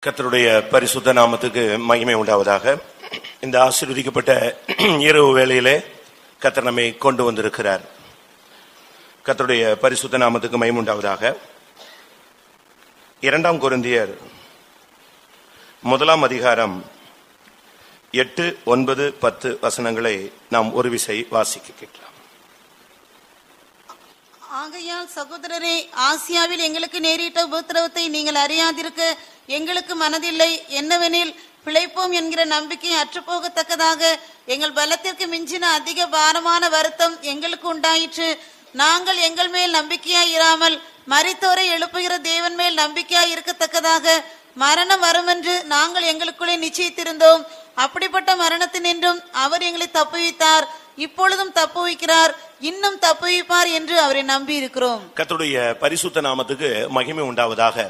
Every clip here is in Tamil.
கர்த்தருடைய பரிசுத்த நாமத்துக்கு மகிமை உண்டாவதாக இந்த ஆசீர்வதிக்கப்பட்ட இரவு வேளையிலே கர்த்தர் நம்மை கொண்டு வந்திருக்கிறார் கர்த்தருடைய பரிசுத்த நாமத்துக்கு மகிமை உண்டாவதாக இரண்டாம் கொரிந்தியர் முதலாம் அதிகாரம் எட்டு ஒன்பது பத்து வசனங்களை நாம் ஒரு விசை வாசிக்க கேட்கலாம் ஆகையால் சகோதரரே ஆசியாவில் எங்களுக்கு நேரிட்ட உபத்திரவத்தை நீங்கள் அறியாதிருக்க எங்களுக்கு மனதில்லை என்னவெனில் பிழைப்போம் என்கிற நம்பிக்கை அற்றுப்போகத்தக்கதாக எங்கள் பலத்திற்கு மிஞ்சின அதிக பாரமான வருத்தம் எங்களுக்கு உண்டாயிற்று நாங்கள் எங்கள் மேல் நம்பிக்கையாய் இராமல் மரித்தோரை எழுப்புகிற தேவன் மேல் நம்பிக்கையாய் இருக்கத்தக்கதாக மரணம் வருமென்று நாங்கள் எங்களுக்குள்ளே நிச்சயித்திருந்தோம் அப்படிப்பட்ட மரணத்தினின்றும் அவர் எங்களை தப்புவித்தார் இப்பொழுதும் தப்புவிக்கிறார் இன்னும் தப்புவிப்பார் என்று அவரை நம்பி இருக்கிறோம் கர்த்தருடைய பரிசுத்த நாமத்துக்கு மகிமை உண்டாவதாக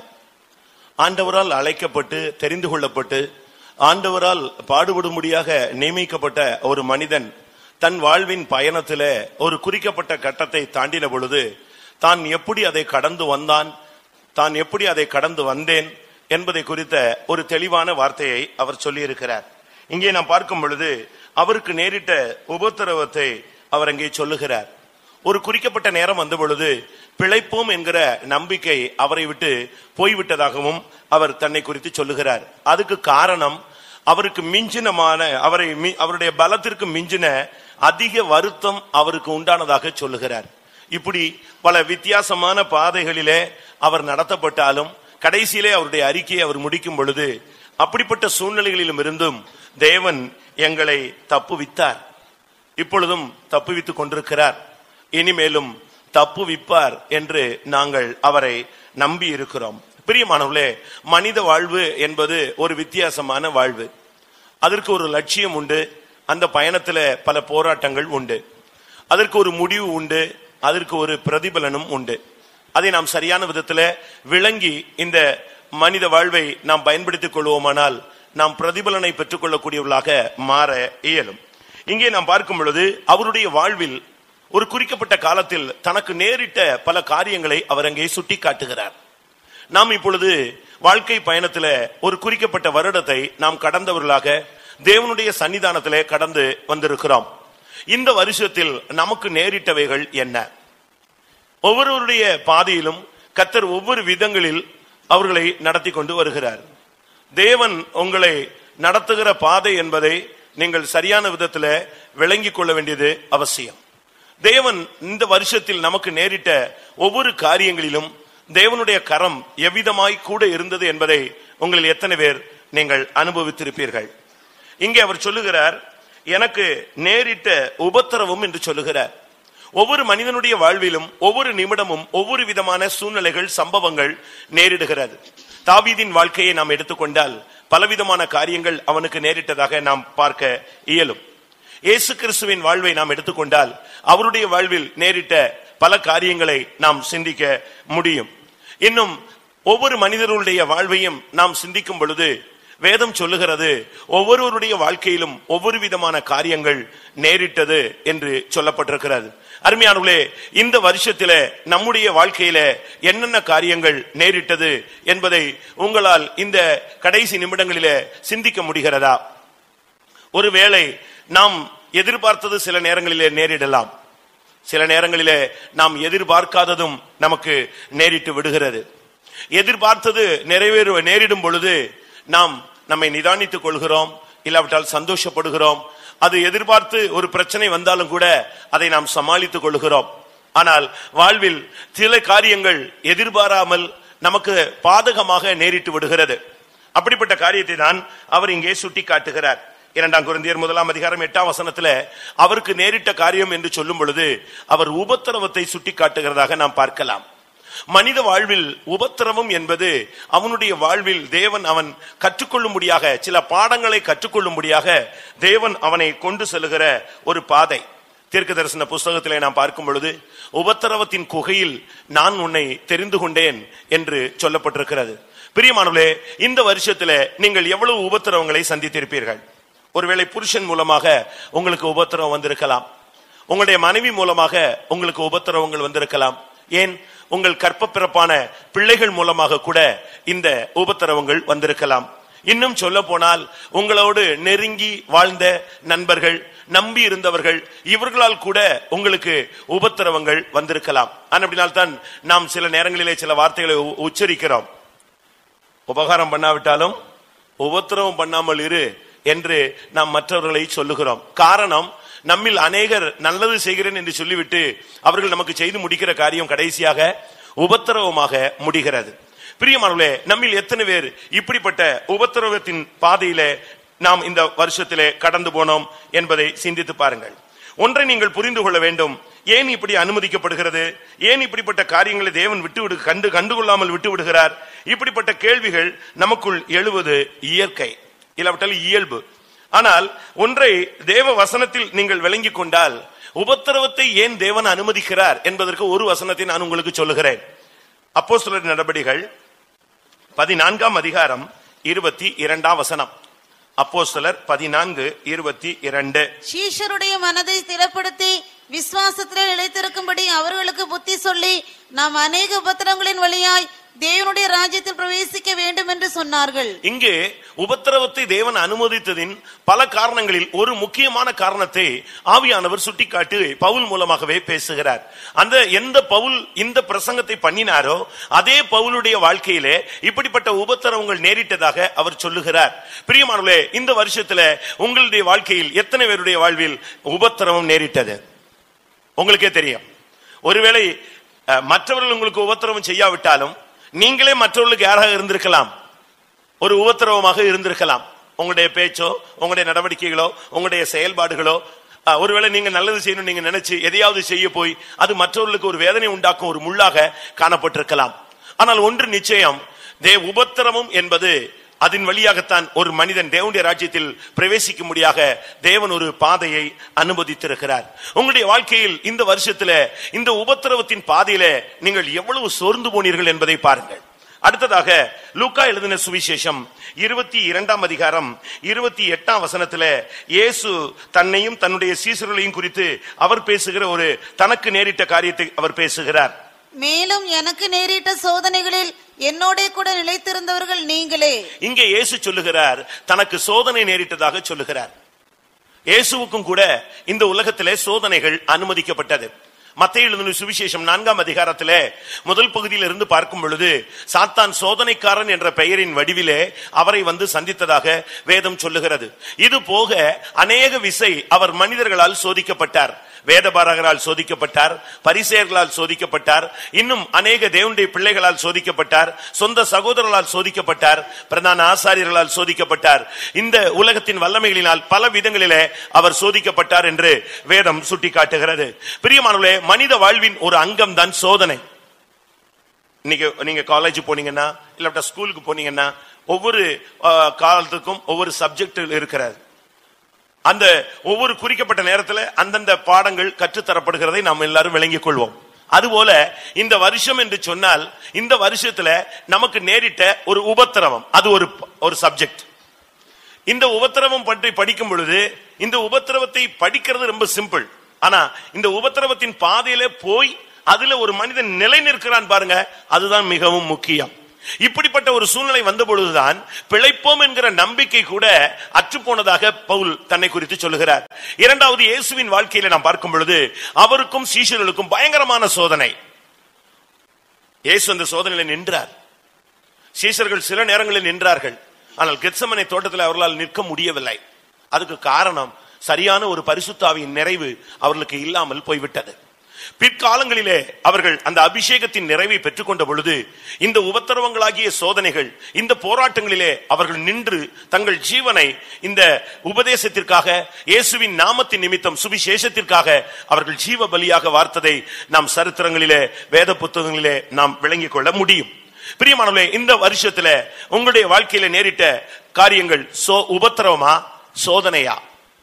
ஆண்டவரால் அழைக்கப்பட்டு தெரிந்து கொள்ளப்பட்டு ஆண்டவரால் பாடுபடும்படியாக நியமிக்கப்பட்ட ஒரு மனிதன் தன் வாழ்வின் பயணத்திலே ஒரு குறிக்கப்பட்ட கட்டத்தை தாண்டின பொழுது தான் எப்படி அதை கடந்து வந்தான் தான் எப்படி அதை கடந்து வந்தேன் என்பதை குறித்த ஒரு தெளிவான வார்த்தையை அவர் சொல்லியிருக்கிறார் இங்கே நாம் பார்க்கும் பொழுது அவருக்கு நேரிட்ட உபத்திரவத்தை அவர் அங்கே சொல்லுகிறார் ஒரு குறிக்கப்பட்ட நேரம் வந்த பொழுது பிழைப்போம் என்கிற நம்பிக்கை அவரை விட்டு போய்விட்டதாகவும் அவர் தன்னை குறித்து சொல்லுகிறார் அதுக்கு காரணம் அவருக்கு மிஞ்சினமான அவரை மி- அவருடைய பலத்திற்கு மிஞ்சின அதிக வருத்தம் அவருக்கு உண்டானதாக சொல்லுகிறார் இப்படி பல வித்தியாசமான பாதைகளிலே அவர் நடத்தப்பட்டாலும் கடைசியிலே அவருடைய அறிக்கையை அவர் முடிக்கும் பொழுது அப்படிப்பட்ட சூழ்நிலைகளிலும் இருந்தும் தேவன் எங்களை தப்புவித்தார் இப்பொழுதும் தப்புவித்துக் கொண்டிருக்கிறார் இனிமேலும் தப்புவிப்பார் என்று நாங்கள் அவரை நம்பி இருக்கிறோம் பிரியமானவர்களே மனித வாழ்வு என்பது ஒரு வித்தியாசமான வாழ்வு அதற்கு ஒரு லட்சியம் உண்டு அந்த பயணத்துல பல போராட்டங்கள் உண்டு அதற்கு ஒரு முடிவு உண்டு அதற்கு ஒரு பிரதிபலனும் உண்டு அதை நாம் சரியான விதத்துல விளங்கி இந்த மனித வாழ்வை நாம் பயன்படுத்திக் கொள்வோமானால் நாம் பிரதிபலனை பெற்றுக்கொள்ளக்கூடியவர்களாக மாற இயலும் இங்கே நாம் பார்க்கும் பொழுது அவருடைய வாழ்வில் ஒரு குறிக்கப்பட்ட காலத்தில் தனக்கு நேரிட்ட பல காரியங்களை அவர் அங்கே சுட்டி காட்டுகிறார் நாம் இப்பொழுது வாழ்க்கை பயணத்துல ஒரு குறிக்கப்பட்ட வருடத்தை நாம் கடந்தவர்களாக தேவனுடைய சன்னிதானத்திலே கடந்து வந்திருக்கிறோம் இந்த வருஷத்தில் நமக்கு நேரிட்டவைகள் என்ன ஒவ்வொருவருடைய பாதையிலும் கத்தர் ஒவ்வொரு விதங்களில் அவர்களை நடத்தி கொண்டு வருகிறார் தேவன் உங்களை நடத்துகிற பாதை என்பதை நீங்கள் சரியான விதத்துல விளங்கிக் கொள்ள வேண்டியது அவசியம் தேவன் இந்த வருஷத்தில் நமக்கு நேரிட்ட ஒவ்வொரு காரியங்களிலும் தேவனுடைய கரம் எவ்விதமாய் கூட இருந்தது என்பதை உங்களில் எத்தனை பேர் நீங்கள் அனுபவித்திருப்பீர்கள் இங்கே அவர் சொல்லுகிறார் எனக்கு நேரிட்ட உபத்திரவம் என்று சொல்லுகிறார் ஒவ்வொரு மனிதனுடைய வாழ்விலும் ஒவ்வொரு நிமிடமும் ஒவ்வொரு விதமான சூழ்நிலைகள் சம்பவங்கள் நேரிடுகிறது தாவீதின் வாழ்க்கையை நாம் எடுத்துக்கொண்டால் பலவிதமான காரியங்கள் அவனுக்கு நேரிட்டதாக நாம் பார்க்க இயலும் இயேசு கிறிஸ்துவின் வாழ்வை நாம் எடுத்துக்கொண்டால் அவருடைய வாழ்வில் நேரிட்ட பல காரியங்களை நாம் சிந்திக்க முடியும் இன்னும் ஒவ்வொரு மனிதர்களுடைய வாழ்வையும் நாம் சிந்திக்கும் பொழுது வேதம் சொல்லுகிறது ஒவ்வொருவருடைய வாழ்க்கையிலும் ஒவ்வொரு விதமான காரியங்கள் நேரிட்டது என்று சொல்லப்பட்டிருக்கிறது அருமையானவர்களே இந்த வருஷத்தில நம்முடைய வாழ்க்கையில என்னென்ன காரியங்கள் நேரிட்டது என்பதை உங்களால் இந்த கடைசி நிமிடங்களிலே சிந்திக்க முடிகிறதா ஒருவேளை நாம் எதிர்பார்த்தது சில நேரங்களிலே நேரிடலாம் சில நேரங்களிலே நாம் எதிர்பார்க்காததும் நமக்கு நேரிட்டு விடுகிறது எதிர்பார்த்தது நிறைவேறு நேரிடும் பொழுது நாம் நம்மை நிதானித்துக் கொள்கிறோம் இல்லாவிட்டால் சந்தோஷப்படுகிறோம் அது எதிர்பார்த்து ஒரு பிரச்சனை வந்தாலும் கூட அதை நாம் சமாளித்துக் கொள்கிறோம் ஆனால் வாழ்வில் சில காரியங்கள் எதிர்பாராமல் நமக்கு பாதகமாக நேரிட்டு விடுகிறது அப்படிப்பட்ட காரியத்தை தான் அவர் இங்கே சுட்டி காட்டுகிறார் இரண்டாம் குருந்தியர் முதலாம் அதிகாரம் எட்டாம் வசனத்துல அவருக்கு நேரிட்ட காரியம் என்று சொல்லும் பொழுது அவர் உபத்திரவத்தை சுட்டி காட்டுகிறதாக நாம் பார்க்கலாம் மனித வாழ்வில் உபத்திரவம் என்பது அவனுடைய வாழ்வில் தேவன் அவன் கற்றுக்கொள்ளும்படியாக சில பாடங்களை கற்றுக்கொள்ளும்படியாக தேவன் அவனை கொண்டு செல்லுகிற ஒரு பாதை தீர்க்க தரிசன புஸ்தகத்திலே நாம் பார்க்கும் பொழுது உபத்திரவத்தின் குகையில் நான் உன்னை தெரிந்து கொண்டேன் என்று சொல்லப்பட்டிருக்கிறது பிரியமானவர்களே இந்த வருஷத்துல நீங்கள் எவ்வளவு உபத்திரவங்களை சந்தித்திருப்பீர்கள் ஒருவேளை புருஷன் மூலமாக உங்களுக்கு உபத்திரவம் வந்திருக்கலாம் உங்களுடைய மனைவி மூலமாக உங்களுக்கு உபத்திரவங்கள் வந்திருக்கலாம் ஏன் உங்கள் கற்ப பிறப்பான பிள்ளைகள் மூலமாக கூட இந்த உபத்திரவங்கள் வந்திருக்கலாம் இன்னும் சொல்ல போனால் உங்களோடு நெருங்கி வாழ்ந்த நண்பர்கள் நம்பி இருந்தவர்கள் இவர்களால் கூட உங்களுக்கு உபத்திரவங்கள் வந்திருக்கலாம் அப்படினால்தான் நாம் சில நேரங்களிலே சில வார்த்தைகளை உ- உச்சரிக்கிறோம் உபகாரம் பண்ணாவிட்டாலும் உபத்திரவம் பண்ணாமல் இரு என்று நாம் மற்றவர்களை சொல்லுகிறோம் காரணம் நம்மில் அநேகர் நல்லது செய்கிறேன் என்று சொல்லிவிட்டு அவர்கள் நமக்கு செய்து முடிக்கிற காரியம் கடைசியாக உபத்திரவமாக முடிகிறது பிரியமானவர்களே நம்மில் எத்தனை பேர் இப்படிப்பட்ட உபத்திரவத்தின் பாதையிலே நாம் இந்த வருஷத்திலே கடந்து போனோம் என்பதை சிந்தித்து பாருங்கள் ஒன்றை நீங்கள் புரிந்து கொள்ள வேண்டும் ஏன் இப்படி அனுமதிக்கப்படுகிறது ஏன் இப்படிப்பட்ட காரியங்களை தேவன் விட்டு விடு கண்டு கண்டுகொள்ளாமல் விட்டு விடுகிறார் இப்படிப்பட்ட கேள்விகள் நமக்குள் எழுவது இயற்கை இல்லாவிட்டால் இயல்பு ஆனால் ஒன்றை தேவ வசனத்தில் நீங்கள் விளங்கிக் கொண்டால் உபத்திரவத்தை ஏன் தேவன் அனுமதிக்கிறார் என்பதற்கு ஒரு வசனத்தை நான் உங்களுக்கு சொல்லுகிறேன் அப்போஸ்தலர் நடபடிகள் பதினான்காம் அதிகாரம் இருபத்தி இரண்டாம் வசனம் அப்போஸ்தலர் பதினான்கு இருபத்தி இரண்டு சீஷருடைய மனதை திடப்படுத்தி விசுவாசத்திலே நிலைத்திருக்கும்படி அவர்களுக்கு புத்தி சொல்லி நாம் அநேக உபத்திரங்களின் வழியாய் தேவனுடைய ராஜ்யத்தில் பிரவேசிக்க வேண்டும் என்று சொன்னார்கள் இங்கே உபத்திரவத்தை தேவன் அனுமதித்ததின் பல காரணங்களில் ஒரு முக்கியமான காரணத்தை ஆவியானவர் சுட்டிக்காட்டி பவுல் மூலமாகவே பேசுகிறார் அந்த எந்த பவுல் இந்த பிரசங்கத்தை பண்ணினாரோ அதே பவுலுடைய வாழ்க்கையிலே இப்படிப்பட்ட உபத்திரவங்கள் நேரிட்டதாக அவர் சொல்லுகிறார் பிரியமானவர்களே இந்த வருஷத்துல உங்களுடைய வாழ்க்கையில் எத்தனை பேருடைய வாழ்வில் உபத்திரவம் நேரிட்டது உங்களுக்கே தெரியும் ஒருவேளை அஹ், மற்றவர்கள் உங்களுக்கு உபத்திரவம் செய்யாவிட்டாலும் நீங்களே மற்றவர்களுக்கு யாராக இருந்திருக்கலாம் ஒரு உபத்திரவமாக இருந்திருக்கலாம் உங்களுடைய பேச்சோ உங்களுடைய நடவடிக்கைகளோ உங்களுடைய செயல்பாடுகளோ அஹ், ஒருவேளை நீங்க நல்லது செய்யணும் நீங்க நினைச்சு எதையாவது செய்ய போய் அது மற்றவர்களுக்கு ஒரு வேதனை உண்டாக்கும் ஒரு முள்ளாக காணப்பட்டிருக்கலாம் ஆனால் ஒன்று நிச்சயம் தே உபத்திரவம் என்பது அதன் வழியாகத்தான் ஒரு மனிதன் தேவனுடைய ராஜ்யத்தில் பிரவேசிக்கும்படியாக தேவன் ஒரு பாதையை அனுமதித்திருக்கிறார் உங்களுடைய வாழ்க்கையில் இந்த வருஷத்துல இந்த உபத்திரவத்தின் பாதையில நீங்கள் எவ்வளவு சோர்ந்து போனீர்கள் என்பதை பாருங்கள் அடுத்ததாக லூக்கா எழுதின சுவிசேஷம் இருபத்தி இரண்டாம் அதிகாரம் இருபத்தி எட்டாம் வசனத்துல இயேசு தன்னையும் தன்னுடைய சீசர்களையும் குறித்து அவர் பேசுகிற ஒரு தனக்கு நேரிட்ட காரியத்தை அவர் பேசுகிறார் மேலும் எனக்கு நேரிட்ட சோதனைகளில் என்னோட கூட நிலைத்திருந்தவர்கள் நீங்களே இங்கே இயேசு சொல்லுகிறார் தனக்கு சோதனை நேரிட்டதாக சொல்லுகிறார் இயேசுவுக்கும் கூட இந்த உலகத்திலே சோதனைகள் அனுமதிக்கப்பட்டது மத்திய எழுதின சுவிசேஷம் நான்காம் அதிகாரத்திலே முதல் பகுதியில் இருந்து பார்க்கும் பொழுது சாத்தான் சோதனைக்காரன் என்ற பெயரின் வடிவிலே அவரை வந்து சந்தித்ததாக வேதம் சொல்லுகிறது இது போக அநேக விசை அவர் மனிதர்களால் சோதிக்கப்பட்டார் வேதபாரகரால் சோதிக்கப்பட்டார் பரிசேயர்களால் சோதிக்கப்பட்டார் இன்னும் அநேக தேவனுடைய பிள்ளைகளால் சோதிக்கப்பட்டார் சொந்த சகோதரர்களால் சோதிக்கப்பட்டார் பிரதான ஆசாரியர்களால் சோதிக்கப்பட்டார் இந்த உலகத்தின் வல்லமைகளினால் பல விதங்களிலே அவர் சோதிக்கப்பட்டார் என்று வேதம் சுட்டிக்காட்டுகிறது பிரியமானவர்களே மனித வாழ்வின் ஒரு அங்கம் தான் சோதனை நீங்க நீங்க காலேஜ் போனீங்கன்னா இல்லாட்ட ஸ்கூலுக்கு போனீங்கன்னா ஒவ்வொரு ஆ, காலத்துக்கும் ஒவ்வொரு சப்ஜெக்ட் இருக்கிறது அந்த ஒவ்வொரு குறிக்கப்பட்ட நேரத்தில் அந்தந்த பாடங்கள் கற்றுத்தரப்படுகிறதை நாம் எல்லாரும் விளங்கிக் கொள்வோம் அதுபோல இந்த வருஷம் என்று சொன்னால் இந்த வருஷத்துல நமக்கு நேரிட்ட ஒரு உபத்திரவம் அது ஒரு ஒரு சப்ஜெக்ட் இந்த உபத்திரவம் பற்றி படிக்கும் பொழுது இந்த உபத்திரவத்தை படிக்கிறது ரொம்ப சிம்பிள் ஆனா இந்த உபத்திரவத்தின் பாதையில போய் அதுல ஒரு மனிதன் நிலை நிற்கிறான் பாருங்க அதுதான் மிகவும் முக்கியம் இப்படிப்பட்ட ஒரு சூழ்நிலை வந்த பொழுதுதான் பிழைப்போம் என்கிற நம்பிக்கை கூட அற்றுப்போனதாக பவுல் தன்னை குறித்து சொல்லுகிறார் இரண்டாவது இயேசுவின் வாழ்க்கையில நாம் பார்க்கும் பொழுது அவருக்கும் சீஷர்களுக்கும் பயங்கரமான சோதனை இயேசு அந்த சோதனையில நின்றார் சீஷர்கள் சில நேரங்களில் நின்றார்கள் ஆனால் கெத்சமனை தோட்டத்தில் அவர்களால் நிற்க முடியவில்லை அதுக்கு காரணம் சரியான ஒரு பரிசுத்தாவின் நிறைவு அவர்களுக்கு இல்லாமல் போய்விட்டது பிற்காலங்களிலே அவர்கள் அந்த அபிஷேகத்தின் நிறைவை பெற்றுக்கொண்ட பொழுது இந்த உபத்திரவங்களாகிய சோதனைகள் இந்த போராட்டங்களிலே அவர்கள் நின்று தங்கள் ஜீவனை இந்த உபதேசத்திற்காக இயேசுவின் நாமத்தின் நிமித்தம் சுவிசேஷத்திற்காக அவர்கள் ஜீவ பலியாக வார்த்ததை நாம் சரித்திரங்களிலே வேத புத்தகங்களிலே நாம் விளங்கிக் கொள்ள முடியும் பிரியமானவர்களே இந்த வருஷத்துல உங்களுடைய வாழ்க்கையில நேரிட்ட காரியங்கள் சோ உபத்திரவமா சோதனையா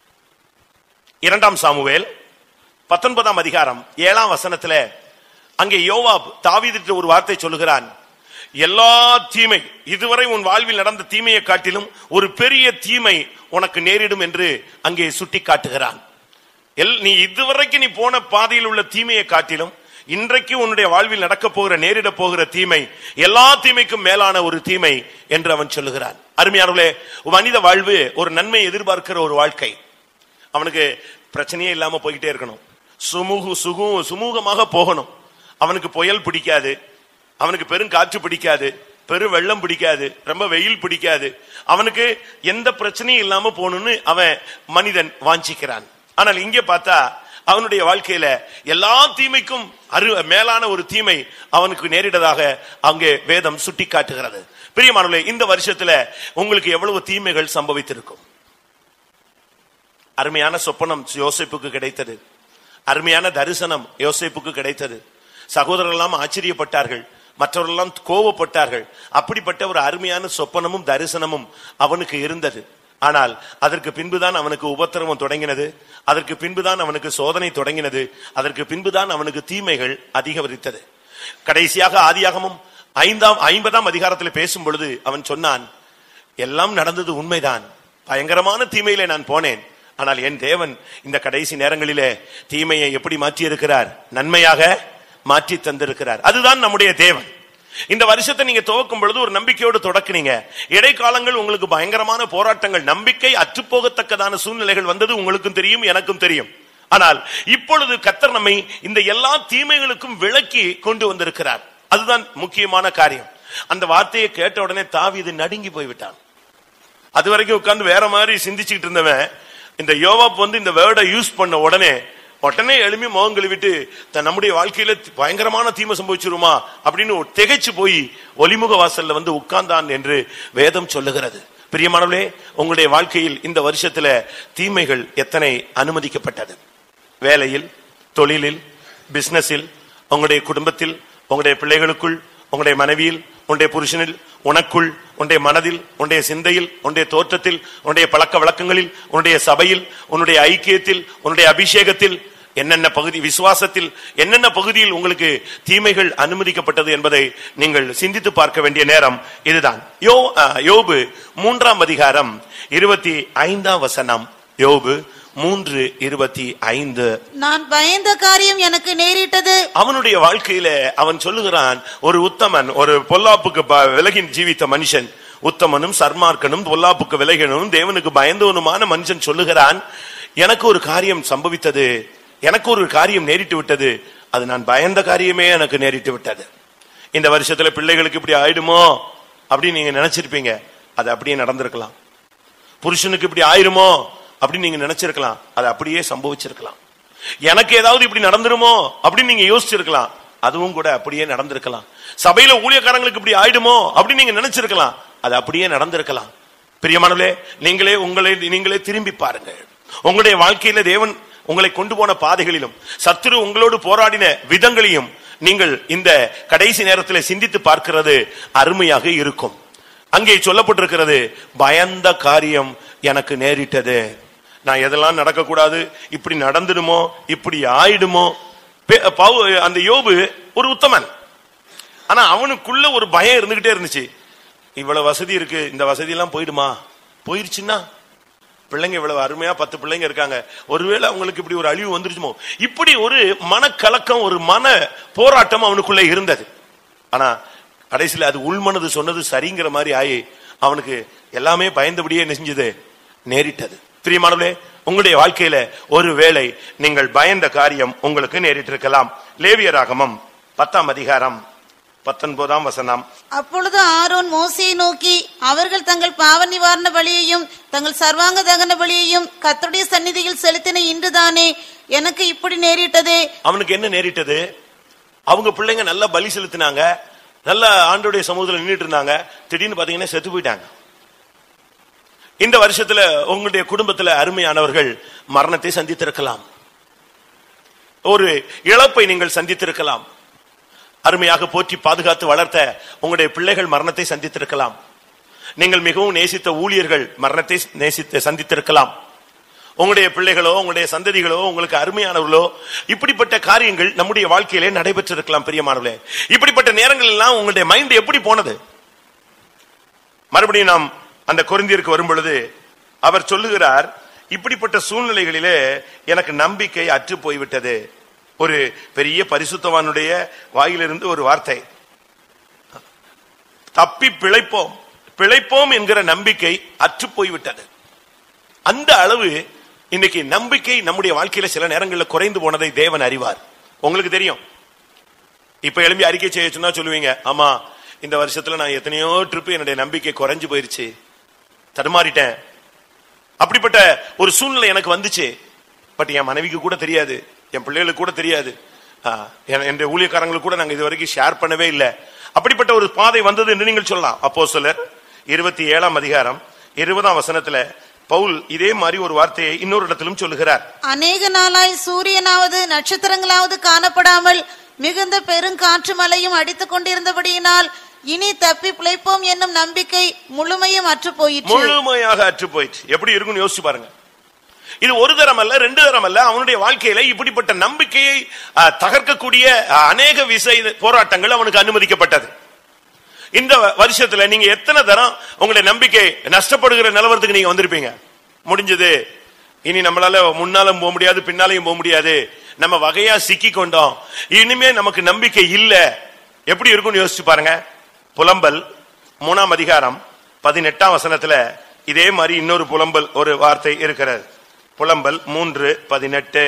இரண்டாம் சாமுவேல் பத்தொன்பதாம் அதிகாரம் ஏழாம் வசனத்துல அங்கே யோவாப் தாவீதுக்கு ஒரு வார்த்தை சொல்லுகிறான் எல்லா தீமை இதுவரை உன் வாழ்வில் நடந்த தீமையை காட்டிலும் ஒரு பெரிய தீமை உனக்கு நேரிடும் என்று அங்கே சுட்டி காட்டுகிறான் எல் நீ இதுவரைக்கும் நீ போன பாதையில் உள்ள தீமையை காட்டிலும் இன்றைக்கு உன்னுடைய வாழ்வில் நடக்க போகிற நேரிட போகிற தீமை எல்லா தீமைக்கும் மேலான ஒரு தீமை என்று அவன் சொல்லுகிறான் அருமையானவர்களே மனித வாழ்வு ஒரு நன்மை எதிர்பார்க்கிற ஒரு வாழ்க்கை அவனுக்கு பிரச்சனையே இல்லாம போய்கிட்டே இருக்கணும் சுமூக சுகு சுமூகமாக போகணும் அவனுக்கு புயல் பிடிக்காது அவனுக்கு பெரும் காற்று பிடிக்காது பெரும் வெள்ளம் பிடிக்காது ரொம்ப வெயில் பிடிக்காது அவனுக்கு எந்த பிரச்சனையும் இல்லாம போகணும்னு அவன் மனிதன் வாஞ்சிக்கிறான் ஆனால் இங்கே பார்த்தா அவனுடைய வாழ்க்கையில எல்லா தீமைக்கும் அரு மேலான ஒரு தீமை அவனுக்கு நேரிடதாக அங்கே வேதம் சுட்டி காட்டுகிறது பிரியமானவர்களே இந்த வருஷத்துல உங்களுக்கு எவ்வளவு தீமைகள் சம்பவித்திருக்கும் அருமையான சொப்பனம் யோசேப்புக்கு கிடைத்தது அருமையான தரிசனம் யோசேப்புக்கு கிடைத்தது சகோதரர்கள் எல்லாம் ஆச்சரியப்பட்டார்கள் மற்றவர்கள் எல்லாம் கோவப்பட்டார்கள் அப்படிப்பட்ட ஒரு அருமையான சொப்பனமும் தரிசனமும் அவனுக்கு இருந்தது ஆனால் அதற்கு பின்புதான் அவனுக்கு உபத்திரவம் தொடங்கினது அதற்கு பின்புதான் அவனுக்கு சோதனை தொடங்கினது அதற்கு பின்புதான் அவனுக்கு தீமைகள் அதிகரித்தது கடைசியாக ஆதியாகமும் ஐந்தாம் ஐம்பதாம் அதிகாரத்தில் பேசும் பொழுது அவன் சொன்னான் எல்லாம் நடந்தது உண்மைதான் பயங்கரமான தீமையிலே நான் போனேன் ஆனால் என் தேவன் இந்த கடைசி நேரங்களிலே தீமையை எப்படி மாற்றி இருக்கிறார் நன்மையாக மாற்றி தந்திருக்கிறார் அதுதான் நம்முடைய தேவன் இந்த வருஷத்தை நீங்க துவக்கும் பொழுது ஒரு நம்பிக்கையோடு தொடக்குனீங்க இடைக்காலங்கள் உங்களுக்கு பயங்கரமான போராட்டங்கள் நம்பிக்கை அற்றுப்போகத்தக்கதான சூழ்நிலைகள் வந்தது உங்களுக்கும் தெரியும் எனக்கும் தெரியும் ஆனால் இப்பொழுது கத்தர் நம்மை இந்த எல்லா தீமைகளுக்கும் விலக்கி கொண்டு வந்திருக்கிறார் அதுதான் முக்கியமான காரியம் அந்த வார்த்தையை கேட்ட உடனே தாவீது நடுங்கி போய்விட்டான் அது வரைக்கும் உட்கார்ந்து வேற மாதிரி சிந்திச்சுக்கிட்டு இருந்தவன் இந்த யோவாப் வந்து இந்த வேர்டை யூஸ் பண்ண உடனே உடனே எழுப்பி முகம் கழுவிட்டு தன் நம்முடைய வாழ்க்கையில பயங்கரமான தீமை சம்பவிச்சிருமா அப்படின்னு ஒரு திகைச்சு போய் ஒலிமுக வாசல்ல வந்து உட்கார்ந்தான் என்று வேதம் சொல்லுகிறது பிரியமானவர்களே உங்களுடைய வாழ்க்கையில் இந்த வருஷத்துல தீமைகள் எத்தனை அனுமதிக்கப்பட்டது வேலையில் தொழிலில் பிசினஸில் உங்களுடைய குடும்பத்தில் உங்களுடைய பிள்ளைகளுக்குள் உங்களுடைய மனைவியில் உன்னுடைய புருஷனில் உனக்குள் உன்னுடைய மனதில் உன்னுடைய சிந்தையில் உன்னுடைய தோற்றத்தில் உன்னுடைய பழக்க வழக்கங்களில் உன்னுடைய சபையில் உன்னுடைய ஐக்கியத்தில் உன்னுடைய அபிஷேகத்தில் என்னென்ன பகுதி விசுவாசத்தில் என்னென்ன பகுதியில் உங்களுக்கு தீமைகள் அனுமதிக்கப்பட்டது என்பதை நீங்கள் சிந்தித்து பார்க்க வேண்டிய நேரம் இதுதான் யோ அஹ், யோபு மூன்றாம் அதிகாரம் இருபத்தி ஐந்தாம் வசனம் யோபு மூன்று இருபத்தி ஐந்து நான் பயந்த காரியம் எனக்கு நேரிட்டது அவனுடைய வாழ்க்கையில அவன் சொல்லுகிறான் ஒரு உத்தமன் ஒரு பொல்லாப்புக்கு ப- விலகி ஜீவித்த மனுஷன் உத்தமனும் சர்மார்க்கனும் பொல்லாப்புக்கு விலகினும் தேவனுக்கு பயந்தவனுமான மனுஷன் சொல்லுகிறான் எனக்கு ஒரு காரியம் சம்பவித்தது எனக்கு ஒரு காரியம் நேரிட்டு விட்டது அது நான் பயந்த காரியமே எனக்கு நேரிட்டு விட்டது இந்த வருஷத்துல பிள்ளைகளுக்கு இப்படி ஆயிடுமோ அப்படின்னு நீங்க நினைச்சிருப்பீங்க அது அப்படியே நடந்திருக்கலாம் புருஷனுக்கு இப்படி ஆயிருமோ அப்படின்னு நீங்க நினைச்சிருக்கலாம் அது அப்படியே சம்பவிச்சிருக்கலாம் எனக்கு ஏதாவது இப்படி நடந்துருமோ அப்படின்னு நீங்க யோசிச்சிருக்கலாம் அதுவும் கூட அப்படியே நடந்திருக்கலாம் சபையில ஊழியக்காரங்களுக்கு இப்படி ஆயிடுமோ அப்படின்னு நீங்க நினைச்சிருக்கலாம் அது அப்படியே நடந்திருக்கலாம் பிரியமானவர்களே நீங்களே உங்களை நீங்களே திரும்பி பாருங்கள் உங்களுடைய வாழ்க்கையில தேவன் உங்களை கொண்டு போன பாதைகளிலும் சத்துரு உங்களோடு போராடின விதங்களையும் நீங்கள் இந்த கடைசி நேரத்தில் சிந்தித்து பார்க்கிறது அருமையாக இருக்கும் அங்கே சொல்லப்பட்டிருக்கிறது பயந்த காரியம் எனக்கு நேரிட்டது நான் எதெல்லாம் நடக்கக்கூடாது இப்படி நடந்துடுமோ இப்படி ஆயிடுமோ பே- பவு- அந்த யோபு ஒரு உத்தமன் ஆனா அவனுக்குள்ள ஒரு பயம் இருந்துகிட்டே இருந்துச்சு இவ்வளவு வசதி இருக்கு இந்த வசதி எல்லாம் போயிடுமா போயிருச்சுன்னா பிள்ளைங்க இவ்வளவு அருமையா பத்து பிள்ளைங்க இருக்காங்க ஒருவேளை அவங்களுக்கு இப்படி ஒரு அழிவு வந்துருச்சுமோ இப்படி ஒரு மனக்கலக்கம் ஒரு மன போராட்டம் அவனுக்குள்ள இருந்தது ஆனா கடைசியில அது உள்மனது சொன்னது சரிங்கிற மாதிரி ஆயி அவனுக்கு எல்லாமே பயந்தபடியே நெஞ்சது நேரிட்டது பிரியமானவர்களே உங்களுடைய வாழ்க்கையில ஒருவேளை நீங்கள் பயந்த காரியம் உங்களுக்கு நேரிட்டிருக்கலாம் லேவியராகமம் பத்தாம் அதிகாரம் பத்தொன்பதாம் வசனம் அப்பொழுது ஆரோன் மோசையை நோக்கி அவர்கள் தங்கள் பாவ நிவாரண பலியையும் தங்கள் சர்வாங்க தகன பலியையும் கர்த்தருடைய சந்நிதியில் செலுத்தின இன்றுதானே எனக்கு இப்படி நேரிட்டதே அவனுக்கு என்ன நேரிட்டது அவங்க பிள்ளைங்க நல்லா பலி செலுத்தினாங்க நல்ல ஆண்டோடைய சமூகத்தில் நின்றுட்டு இருந்தாங்க திடீர்னு பாத்தீங்கன்னா செத்து போயிட்டாங்க இந்த வருஷத்துல உங்களுடைய குடும்பத்துல அருமையானவர்கள் மரணத்தை சந்தித்திருக்கலாம் ஒரு இழப்பை நீங்கள் சந்தித்திருக்கலாம் அருமையாக போற்றி பாதுகாத்து வளர்த்த உங்களுடைய பிள்ளைகள் மரணத்தை சந்தித்திருக்கலாம் நீங்கள் மிகவும் நேசித்த ஊழியர்கள் மரணத்தை நேசித்து சந்தித்திருக்கலாம் உங்களுடைய பிள்ளைகளோ உங்களுடைய சந்ததிகளோ உங்களுக்கு அருமையானவர்களோ இப்படிப்பட்ட காரியங்கள் நம்முடைய வாழ்க்கையிலே நடைபெற்றிருக்கலாம் பிரியமானவர்களே இப்படிப்பட்ட நேரங்கள் எல்லாம் உங்களுடைய மைண்ட் எப்படி போனது மறுபடியும் நாம் அந்த கொரிந்தியருக்கு வரும் பொழுது அவர் சொல்லுகிறார் இப்படிப்பட்ட சூழ்நிலைகளிலே எனக்கு நம்பிக்கை அற்று போய்விட்டது ஒரு பெரிய பரிசுத்தவானுடைய வாயிலிருந்து ஒரு வார்த்தை தப்பி பிழைப்போம் பிழைப்போம் என்கிற நம்பிக்கை அற்று போய்விட்டது அந்த அளவு இன்னைக்கு நம்பிக்கை நம்முடைய வாழ்க்கையில சில நேரங்களில் குறைந்து போனதை தேவன் அறிவார் உங்களுக்கு தெரியும் இப்ப எழும்பி அறிக்கை செய்ய சொன்னா சொல்லுவீங்க ஆமா இந்த வருஷத்துல நான் எத்தனையோ ட்ரிப் என்னுடைய நம்பிக்கை குறைஞ்சு போயிருச்சு தடுமாறிட்டேன் அப்படிப்பட்ட ஒரு சூழ்நிலை எனக்கு வந்துச்சு பட் என் மனைவிக்கு கூட தெரியாது என் பிள்ளைகளுக்கு கூட தெரியாது ஆ, என் என்னுடைய ஊழியக்காரங்களுக்கு கூட நாங்க இது வரைக்கும் ஷேர் பண்ணவே இல்லை அப்படிப்பட்ட ஒரு பாதை வந்தது என்று நீங்கள் சொல்லலாம் அப்போ சிலர் இருபத்தி ஏழாம் அதிகாரம் இருபதாம் வசனத்துல பவுல் இதே மாதிரி ஒரு வார்த்தையை இன்னொரு இடத்திலும் சொல்லுகிறார் அநேக நாளாய் சூரியனாவது நட்சத்திரங்களாவது காணப்படாமல் மிகுந்த பெருங்காற்று மலையும் அடித்துக் கொண்டிருந்தபடியினால் இனி தப்பி பிழைப்போம் என்னும் நம்பிக்கை முழுமையும் அற்று போயிற்று முழுமையாக அற்று போயிடுச்சு எப்படி இருக்கும்னு யோசிச்சு பாருங்க இது ஒரு தரம் அல்ல ரெண்டு தரம் அல்ல அவனுடைய வாழ்க்கையில இப்படிப்பட்ட நம்பிக்கையை ஆ, தகர்க்கக்கூடிய ஆ, அநேக விசை போராட்டங்கள் அவனுக்கு அனுமதிக்கப்பட்டது இந்த வருஷத்துல நீங்க எத்தனை தரம் உங்களுடைய நம்பிக்கை நஷ்டப்படுகிற நிலவரத்துக்கு நீங்க வந்திருப்பீங்க முடிஞ்சது இனி நம்மளால முன்னாலும் போக முடியாது பின்னாலையும் போக முடியாது நம்ம வகையா சிக்கி கொண்டோம் இனிமே நமக்கு நம்பிக்கை இல்ல எப்படி இருக்கும்னு யோசிச்சு பாருங்க புலம்பல் மூணாம் அதிகாரம் பதினெட்டாம் வசனத்துல இதே மாதிரி இன்னொரு புலம்பல் ஒரு வார்த்தை இருக்கிறது புலம்பல் மூன்று பதினெட்டு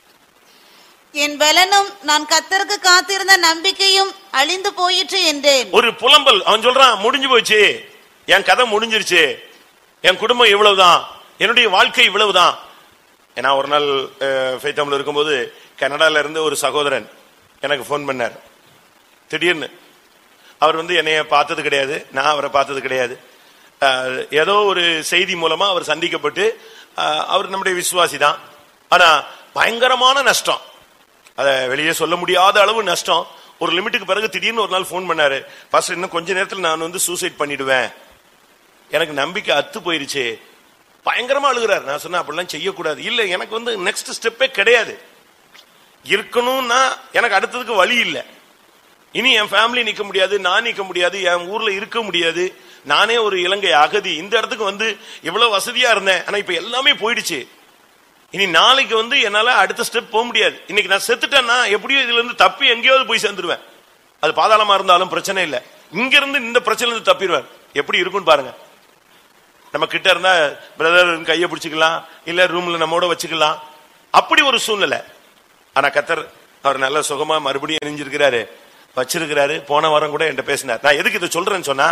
என் பலனும் நான் கத்தருக்கு காத்திருந்த நம்பிக்கையும் அழிந்து போயிற்று என்றேன் ஒரு புலம்பல் அவன் சொல்றான் முடிஞ்சு போச்சு என் கதை முடிஞ்சிருச்சு என் குடும்பம் இவ்வளவுதான் என்னுடைய வாழ்க்கை இவ்வளவுதான் ஏன்னா ஒரு நாள் ஃபைத்தமில் இருக்கும்போது கனடால இருந்து ஒரு சகோதரன் எனக்கு ஃபோன் பண்ணார் திடீர்னு அவர் வந்து என்னைய பார்த்தது கிடையாது நான் அவரை பார்த்தது கிடையாது அஹ், ஏதோ ஒரு செய்தி மூலமா அவர் சந்திக்கப்பட்டு அஹ், அவர் நம்முடைய விசுவாசி தான் ஆனா பயங்கரமான நஷ்டம் அத வெளியே சொல்ல முடியாத அளவு நஷ்டம் ஒரு லிமிட்டுக்கு பிறகு திடீர்னு ஒரு நாள் ஃபோன் பண்ணாரு பாஸ்டர் இன்னும் கொஞ்ச நேரத்தில் நான் வந்து சூசைட் பண்ணிடுவேன் எனக்கு நம்பிக்கை அத்து போயிருச்சு பயங்கரமா அழுகிறார் நான் சொன்னேன் அப்படிலாம் செய்யக்கூடாது இல்ல எனக்கு வந்து நெக்ஸ்ட் ஸ்டெப்பே கிடையாது இருக்கணும்னா எனக்கு அடுத்ததுக்கு வழி இல்லை இனி என் ஃபேமிலி நிக்க முடியாது நான் நிக்க முடியாது என் ஊர்ல இருக்க முடியாது நானே ஒரு இலங்கை அகதி இந்த இடத்துக்கு வந்து இவ்வளவு வசதியா இருந்தேன் ஆனா இப்ப எல்லாமே போயிடுச்சு இனி நாளைக்கு வந்து என்னால அடுத்த ஸ்டெப் போக முடியாது இன்னைக்கு நான் செத்துட்டேன்னா எப்படியோ இதுல இருந்து தப்பி எங்கேயாவது போய் சேர்ந்துருவேன் அது பாதாளமா இருந்தாலும் பிரச்சனை இல்லை இங்க இருந்து இந்த பிரச்சனை இருந்து தப்பிடுவேன் எப்படி இருக்கும்னு பாருங்க நம்ம கிட்ட இருந்தா பிரதர் கையை பிடிச்சிக்கலாம் இல்ல ரூம்ல நம்மோட வச்சுக்கலாம் அப்படி ஒரு சூழ்நிலை ஆனா கத்தர் அவர் நல்ல சுகமா மறுபடியும் இணைஞ்சிருக்கிறாரு வச்சிருக்கிறாரு போன வாரம் கூட என்கிட்ட பேசினார் நான் எதுக்கு இதை சொல்றேன்னு சொன்னா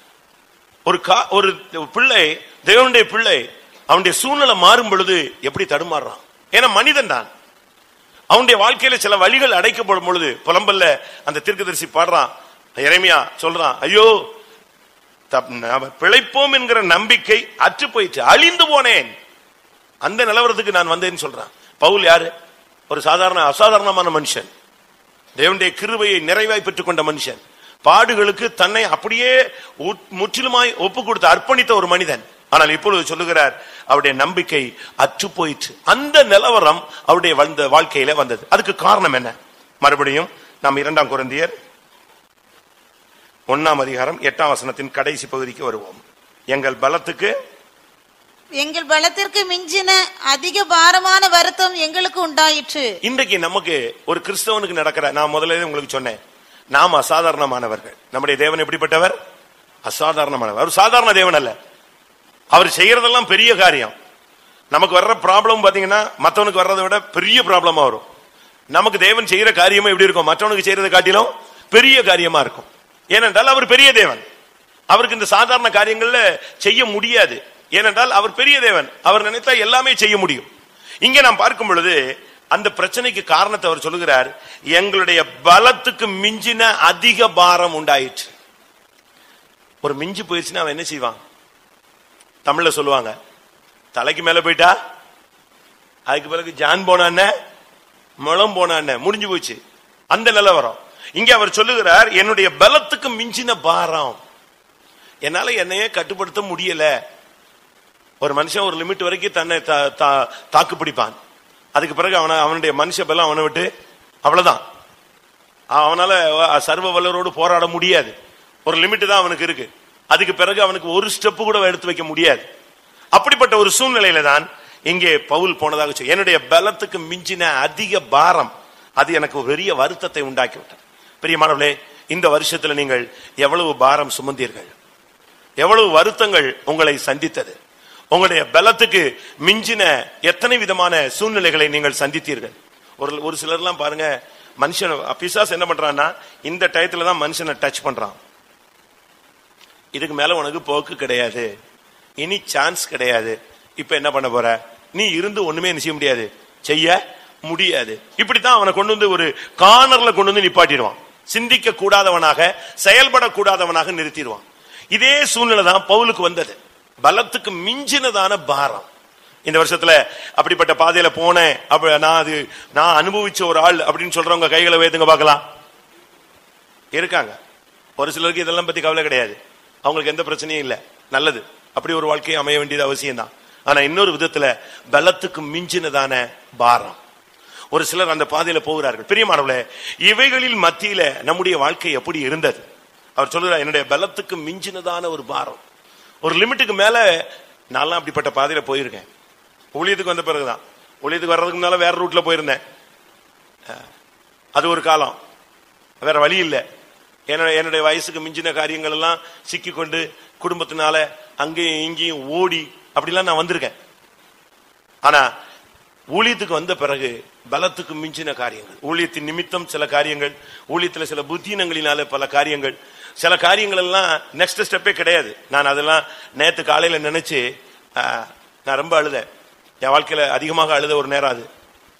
ஒரு கா ஒரு பிள்ளை தேவனுடைய பிள்ளை அவனுடைய சூழ்நிலை மாறும் பொழுது எப்படி தடுமாறுறான் ஏன்னா மனிதன் தான் அவனுடைய வாழ்க்கையில சில வழிகள் அடைக்கப்படும் பொழுது புலம்பல்ல அந்த தீர்க்கதரிசி பாடுறான் இறைமையா சொல்றான் ஐயோ தப்- நாம பிழைப்போம் என்கிற நம்பிக்கை அற்று போயிற்று அழிந்து போனேன் அந்த நிலவரத்துக்கு நான் வந்தேன்னு சொல்றான் பவுல் யாரு ஒரு சாதாரண அசாதாரணமான மனுஷன் தேவனுடைய கிருபையை நிறைவாய் பெற்றுக் கொண்ட மனுஷன் பாடுகளுக்கு தன்னை அப்படியே உட்- முற்றிலுமாய் ஒப்பு கொடுத்து அர்ப்பணித்த ஒரு மனிதன் ஆனால் இப்பொழுது சொல்லுகிறார் அவருடைய நம்பிக்கை அற்று போயிற்று அந்த நிலவரம் அவருடைய வந்த வாழ்க்கையில வந்தது அதுக்கு காரணம் என்ன மறுபடியும் நாம் இரண்டாம் குழந்தையர் ஒன்னாம் அதிகாரம் எட்டாம் வசனத்தின் கடைசி பகுதிக்கு வருவோம் எங்கள் பலத்துக்கு எங்கள் பலத்திற்கு மிஞ்சின அதிக பாரமான வருத்தம் எங்களுக்கு உண்டாயிற்று இன்றைக்கு நமக்கு ஒரு கிறிஸ்தவனுக்கு நடக்கிற நான் முதல்ல உங்களுக்கு சொன்னேன் நாம் அசாதாரணமானவர்கள் நம்முடைய தேவன் எப்படிப்பட்டவர் அசாதாரணமானவர் அவர் சாதாரண தேவன் அல்ல அவர் செய்யறதெல்லாம் பெரிய காரியம் நமக்கு வர்ற ப்ராப்ளம் பாத்தீங்கன்னா மத்தவனுக்கு வர்றதை விட பெரிய ப்ராப்ளமா வரும் நமக்கு தேவன் செய்யற காரியமும் எப்படி இருக்கும் மற்றவனுக்கு செய்யறதை காட்டிலும் பெரிய காரியமா இருக்கும் ஏனென்றால் அவர் பெரிய தேவன் அவருக்கு இந்த சாதாரண காரியங்கள்ல செய்ய முடியாது ஏனென்றால் அவர் பெரிய தேவன் அவர் நினைத்தா எல்லாமே செய்ய முடியும் இங்க நாம் பார்க்கும் பொழுது அந்த பிரச்சனைக்கு காரணத்தை அவர் சொல்லுகிறார் எங்களுடைய பலத்துக்கு மிஞ்சின அதிக பாரம் உண்டாயிற்று ஒரு மிஞ்சி போயிடுச்சுன்னா அவன் என்ன செய்வான் தமிழ்ல சொல்லுவாங்க தலைக்கு மேல போயிட்டா அதுக்கு பிறகு ஜான் போனான்ன முளம் போனான்ன முடிஞ்சு போச்சு அந்த நிலவரம் இங்க அவர் சொல்லுகிறார் என்னுடைய பலத்துக்கு மிஞ்சின பாரம் என்னால என்னையே கட்டுப்படுத்த முடியல ஒரு மனுஷன் ஒரு லிமிட் வரைக்கும் தன்னை தா- தா- தாக்கு பிடிப்பான் அதுக்கு பிறகு அவன அவனுடைய மனுஷ பலம் அவனை விட்டு அவ்வளவுதான் அவனால சர்வ வல்லரோடு போராட முடியாது ஒரு லிமிட் தான் அவனுக்கு இருக்கு அதுக்கு பிறகு அவனுக்கு ஒரு ஸ்டெப் கூட எடுத்து வைக்க முடியாது அப்படிப்பட்ட ஒரு சூழ்நிலையில தான் இங்கே பவுல் போனதாக சொல்லி என்னுடைய பலத்துக்கு மிஞ்சின அதிக பாரம் அது எனக்கு ஒரு பெரிய வருத்தத்தை உண்டாக்கி விட்டது பிரியமானவர்களே இந்த வருஷத்துல நீங்கள் எவ்வளவு பாரம் சுமந்தீர்கள் எவ்வளவு வருத்தங்கள் உங்களை சந்தித்தது உங்களுடைய பலத்துக்கு மிஞ்சின எத்தனை விதமான சூழ்நிலைகளை நீங்கள் சந்தித்தீர்கள் ஒரு ஒரு சிலர்லாம் பாருங்க மனுஷன் பிசாஸ் என்ன பண்றான்னா இந்த டயத்துல தான் மனுஷனை டச் பண்றான் இதுக்கு மேல உனக்கு போக்கு கிடையாது இனி சான்ஸ் கிடையாது இப்ப என்ன பண்ண போற நீ இருந்து ஒண்ணுமே என்ன செய்ய முடியாது செய்ய முடியாது இப்படித்தான் அவனை கொண்டு வந்து ஒரு கார்னர்ல கொண்டு வந்து நிப்பாட்டிடுவான் சிந்திக்க கூடாதவனாக செயல்படக்கூடாதவனாக நிறுத்திடுவான் இதே சூழ்நிலை தான் பவுலுக்கு வந்தது பலத்துக்கு மிஞ்சினதான பாரம் இந்த வருஷத்துல அப்படிப்பட்ட பாதையில போனேன் அப்ப நான் அது நான் அனுபவிச்ச ஒரு ஆள் அப்படின்னு சொல்றவங்க கைகளை வேதுங்க பார்க்கலாம் இருக்காங்க ஒரு சிலருக்கு இதெல்லாம் பத்தி கவலை கிடையாது அவங்களுக்கு எந்த பிரச்சனையும் இல்ல நல்லது அப்படி ஒரு வாழ்க்கையை அமைய வேண்டியது அவசியம் தான் ஆனா இன்னொரு விதத்துல பலத்துக்கு மிஞ்சினதான பாரம் ஒரு சிலர் அந்த பாதையில போகிறார்கள் பிரியமானவர்களே இவைகளில் மத்தியில நம்முடைய வாழ்க்கை எப்படி இருந்தது அவர் சொல்றார் என்னுடைய பலத்துக்கு மிஞ்சினதான ஒரு பாரம் ஒரு லிமிட்டுக்கு மேல நான்லாம் அப்படிப்பட்ட பாதையில போயிருக்கேன் ஊழியத்துக்கு வந்த பிறகுதான் ஊழியத்துக்கு வர்றதுக்கு முன்னால வேற ரூட்ல போயிருந்தேன் அஹ், அது ஒரு காலம் வேற வழி இல்லை என்னுடைய என்னுடைய வயசுக்கு மிஞ்சின காரியங்கள் எல்லாம் சிக்கிக்கொண்டு குடும்பத்தினால அங்கேயும் இங்கேயும் ஓடி அப்படிலாம் நான் வந்திருக்கேன் ஆனா ஊழியத்துக்கு வந்த பிறகு பலத்துக்கு மிஞ்சின காரியங்கள் ஊழியத்தின் நிமித்தம் சில காரியங்கள் ஊழியத்துல சில புத்தீனங்களினால பல காரியங்கள் சில காரியங்கள் எல்லாம் நெக்ஸ்ட் ஸ்டெப்பே கிடையாது நான் அதெல்லாம் நேத்து காலையில நினைச்சு ஆஹ், நான் ரொம்ப அழுதேன் என் வாழ்க்கையில அதிகமாக அழுத ஒரு நேரம் அது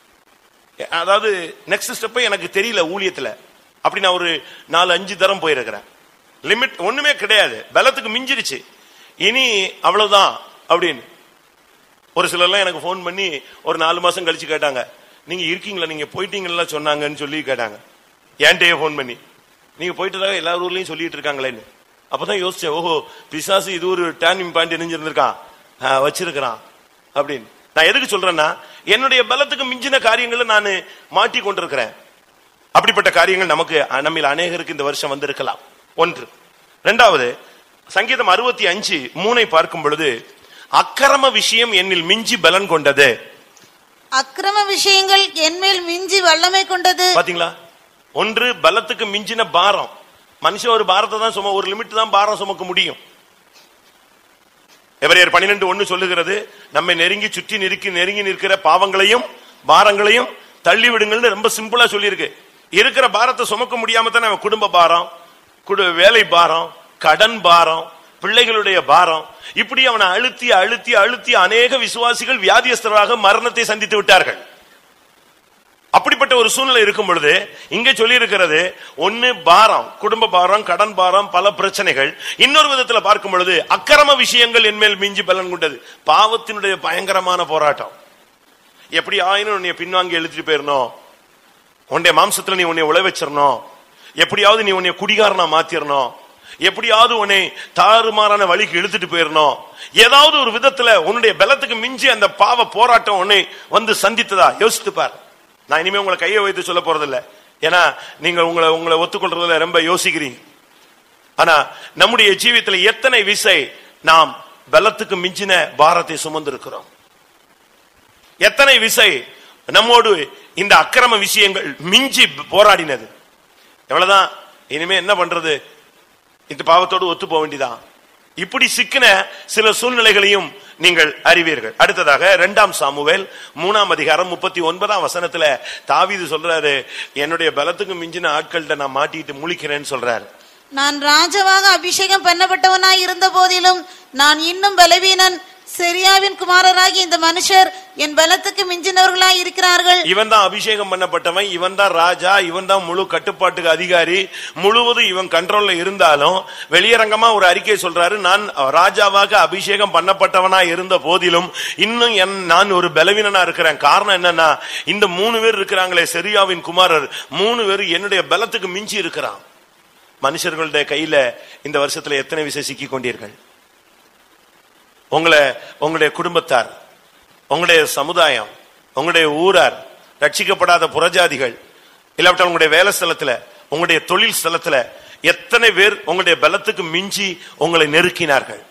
அதாவது நெக்ஸ்ட் ஸ்டெப்பே எனக்கு தெரியல ஊழியத்துல அப்படி நான் ஒரு நாலு அஞ்சு தரம் போயிருக்கிறேன் லிமிட் ஒண்ணுமே கிடையாது பலத்துக்கு மிஞ்சிருச்சு இனி அவ்வளவுதான் அப்படின்னு ஒரு சிலர்லாம் எனக்கு ஃபோன் பண்ணி ஒரு நாலு மாசம் கழிச்சு கேட்டாங்க நீங்க இருக்கீங்களா நீங்க போயிட்டீங்களா சொன்னாங்கன்னு சொல்லி கேட்டாங்க என்கிட்டயே ஃபோன் பண்ணி நீங்க போயிட்டதாக எல்லா ஊர்லயும் சொல்லிட்டு இருக்காங்களேன்னு அப்பதான் யோசிச்சேன் ஓஹோ பிசாசு இது ஒரு டேர்னிங் பாயிண்ட் இணைஞ்சிருந்திருக்கான் ஆஹ், வச்சிருக்கிறான் அப்படின்னு நான் எதுக்கு சொல்றேன்னா என்னுடைய பலத்துக்கு மிஞ்சின காரியங்களை நான் மாட்டி கொண்டிருக்கிறேன் அப்படிப்பட்ட காரியங்கள் நமக்கு நம்மில் அநேகருக்கு இந்த வருஷம் வந்திருக்கலாம் ஒன்று இரண்டாவது சங்கீதம் அறுபத்தி அஞ்சு மூனை பார்க்கும் பொழுது அக்கிரம விஷயம் என்னில் மிஞ்சி பலன் கொண்டது அக்கிரம விஷயங்கள் என்மேல் மிஞ்சி வல்லமை கொண்டது பாத்தீங்களா ஒன்று பலத்துக்கு மிஞ்சின பாரம் மனுஷன் ஒரு பாரத்தை தான் சும ஒரு லிமிட் தான் பாரம் சுமக்க முடியும் எவரையர் பன்னிரெண்டு ஒண்ணு சொல்லுகிறது நம்மை நெருங்கி சுற்றி நெருக்கி நெருங்கி நிற்கிற பாவங்களையும் பாரங்களையும் தள்ளி விடுங்கள்னு ரொம்ப சிம்பிளா சொல்லியிருக்கு இருக்கிற பாரத்தை சுமக்க முடியாம தானே அவன் குடும்ப பாரம் குடு- வேலை பாரம் கடன் பாரம் பிள்ளைகளுடைய பாரம் இப்படி அவனை அழுத்தி அழுத்தி அழுத்தி அநேக விசுவாசிகள் வியாதியஸ்தராக மரணத்தை சந்தித்து விட்டார்கள் அப்படிப்பட்ட ஒரு சூழ்நிலை இருக்கும் பொழுது இங்க சொல்லி இருக்கிறது ஒன்னு பாரம் குடும்ப பாரம் கடன் பாரம் பல பிரச்சனைகள் இன்னொரு விதத்துல பார்க்கும் பொழுது அக்கிரம விஷயங்கள் என்மேல் மிஞ்சி பலன் கொண்டது பாவத்தினுடைய பயங்கரமான போராட்டம் எப்படி ஆயினும் உன்னை பின்வாங்கி எழுதிட்டு போயிடணும் உன்னுடைய மாம்சத்துல நீ உன்னை உழ வச்சிடணும் எப்படியாவது நீ உன்னை குடிகாரனா மாத்திரணும் எப்படியாவது உன்னை தாறுமாறான வழிக்கு இழுத்துட்டு போயிடணும் ஏதாவது ஒரு விதத்துல உன்னுடைய பலத்துக்கு மிஞ்சி அந்த பாவ போராட்டம் உன்னை வந்து சந்தித்ததா யோசித்து பார் நான் இனிமே உங்களை கையை வைத்து சொல்ல போறதில்ல ஏன்னா நீங்க உங்களை உங்களை ஒத்துக்கொள்றதுல ரொம்ப யோசிக்கிறீங்க ஆனா நம்முடைய ஜீவியத்துல எத்தனை விசை நாம் பலத்துக்கு மிஞ்சின பாரத்தை சுமந்திருக்கிறோம் எத்தனை விசை நம்மோடு இந்த அக்கிரம விஷயங்கள் மிஞ்சி போராடினது எவ்வளவுதான் இனிமே என்ன பண்றது இந்த பாவத்தோடு ஒத்து போக வேண்டியதான் இப்படி சிக்கின சில சூழ்நிலைகளையும் நீங்கள் அறிவீர்கள் அடுத்ததாக இரண்டாம் சாமுவேல் மூணாம் அதிகாரம் முப்பத்தி ஒன்பதாம் வசனத்துல தாவீது சொல்றாரு என்னுடைய பலத்துக்கு மிஞ்சின ஆட்கள்கிட்ட நான் மாட்டிட்டு முழிக்கிறேன்னு சொல்றாரு நான் ராஜாவாக அபிஷேகம் பண்ணப்பட்டவனாய் இருந்த போதிலும் நான் இன்னும் பலவீனன் செரியாவின் குமாரராகி இந்த மனுஷர் என் பலத்துக்கு மிஞ்சினவர்களாய் இருக்கிறார்கள் இவன் தான் அபிஷேகம் பண்ணப்பட்டவன் இவன் தான் ராஜா இவன் தான் முழு கட்டுப்பாட்டுக்கு அதிகாரி முழுவதும் இவன் கண்ட்ரோல்ல இருந்தாலும் வெளியரங்கமா ஒரு அறிக்கை சொல்றாரு நான் ராஜாவாக அபிஷேகம் பண்ணப்பட்டவனா இருந்த போதிலும் இன்னும் என் நான் ஒரு பலவீனனா இருக்கிறேன் காரணம் என்னன்னா இந்த மூணு பேர் இருக்கிறாங்களே செரியாவின் குமாரர் மூணு பேர் என்னுடைய பலத்துக்கு மிஞ்சி இருக்கிறான் மனுஷர்களுடைய கையில இந்த வருஷத்துல எத்தனை விசை சிக்கி கொண்டீர்கள் உங்களை உங்களுடைய குடும்பத்தார் உங்களுடைய சமுதாயம் உங்களுடைய ஊரார் ரட்சிக்கப்படாத புறஜாதிகள் இல்லாவிட்டால் உங்களுடைய வேலை ஸ்தலத்துல உங்களுடைய தொழில் ஸ்தலத்துல எத்தனை பேர் உங்களுடைய பலத்துக்கு மிஞ்சி உங்களை நெருக்கினார்கள்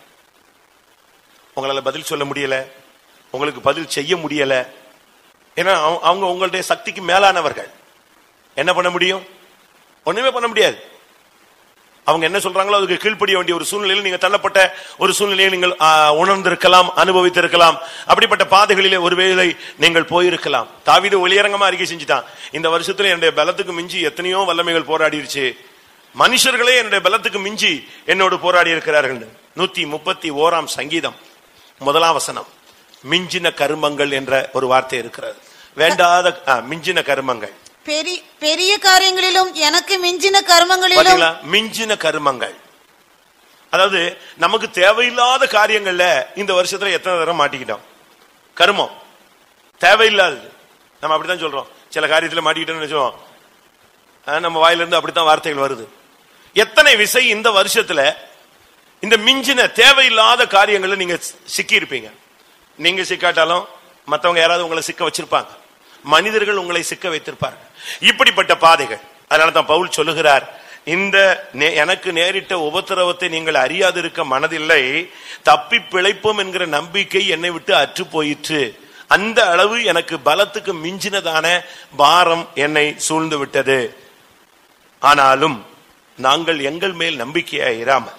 உங்களால பதில் சொல்ல முடியல உங்களுக்கு பதில் செய்ய முடியல ஏன்னா அவங்க- அவங்க உங்களுடைய சக்திக்கு மேலானவர்கள் என்ன பண்ண முடியும் ஒண்ணுமே பண்ண முடியாது அவங்க என்ன சொல்றாங்களோ அதுக்கு கீழ்ப்படிய வேண்டிய ஒரு சூழ்நிலையில் நீங்க தள்ளப்பட்ட ஒரு சூழ்நிலையை நீங்கள் ஆ, உணர்ந்திருக்கலாம் அனுபவித்திருக்கலாம் அப்படிப்பட்ட பாதைகளிலே ஒருவேளை நீங்கள் போயிருக்கலாம் தாவீது ஒளியரங்கமா அறிக்கை செஞ்சுட்டான் இந்த வருஷத்துல என்னுடைய பலத்துக்கு மிஞ்சி எத்தனையோ வல்லமைகள் போராடிருச்சு மனுஷர்களே என்னுடைய பலத்துக்கு மிஞ்சி என்னோடு போராடி இருக்கிறார்கள் நூத்தி முப்பத்தி ஓராம் சங்கீதம் முதலாம் வசனம் மிஞ்சின கருமங்கள் என்ற ஒரு வார்த்தை இருக்கிறது வேண்டாத ஆ, மிஞ்சின கருமங்கள் பெரிய பெரிய காரியங்களிலும் எனக்கு மிஞ்சின கர்மங்களிலும் பாத்தீங்களா மிஞ்சின கருமங்கள் அதாவது நமக்கு தேவையில்லாத காரியங்கள்ல இந்த வருஷத்துல எத்தனை தடவை மாட்டிக்கிட்டோம் கருமம் தேவையில்லாதது நம்ம அப்படித்தான் சொல்றோம் சில காரியத்துல மாட்டிக்கிட்டோம்னு நினைச்சோம் ஆஹ், நம்ம வாயிலிருந்து அப்படித்தான் வார்த்தைகள் வருது எத்தனை விசை இந்த வருஷத்துல இந்த மிஞ்சின தேவையில்லாத காரியங்கள்ல நீங்க சிக்கி இருப்பீங்க நீங்க சிக்காட்டாலும் மத்தவங்க யாராவது உங்களை சிக்க வச்சிருப்பாங்க மனிதர்கள் உங்களை சிக்க வைத்திருப்பார்கள் இப்படிப்பட்ட பாதைகள் அதனால தான் பவுல் சொல்லுகிறார் இந்த நே- எனக்கு நேரிட்ட உபத்திரவத்தை நீங்கள் அறியாதிருக்க மனதில்லை தப்பி பிழைப்போம் என்கிற நம்பிக்கை என்னை விட்டு அற்று போயிற்று அந்த அளவு எனக்கு பலத்துக்கு மிஞ்சினதான பாரம் என்னை சூழ்ந்து விட்டது ஆனாலும் நாங்கள் எங்கள் மேல் நம்பிக்கையா இராமல்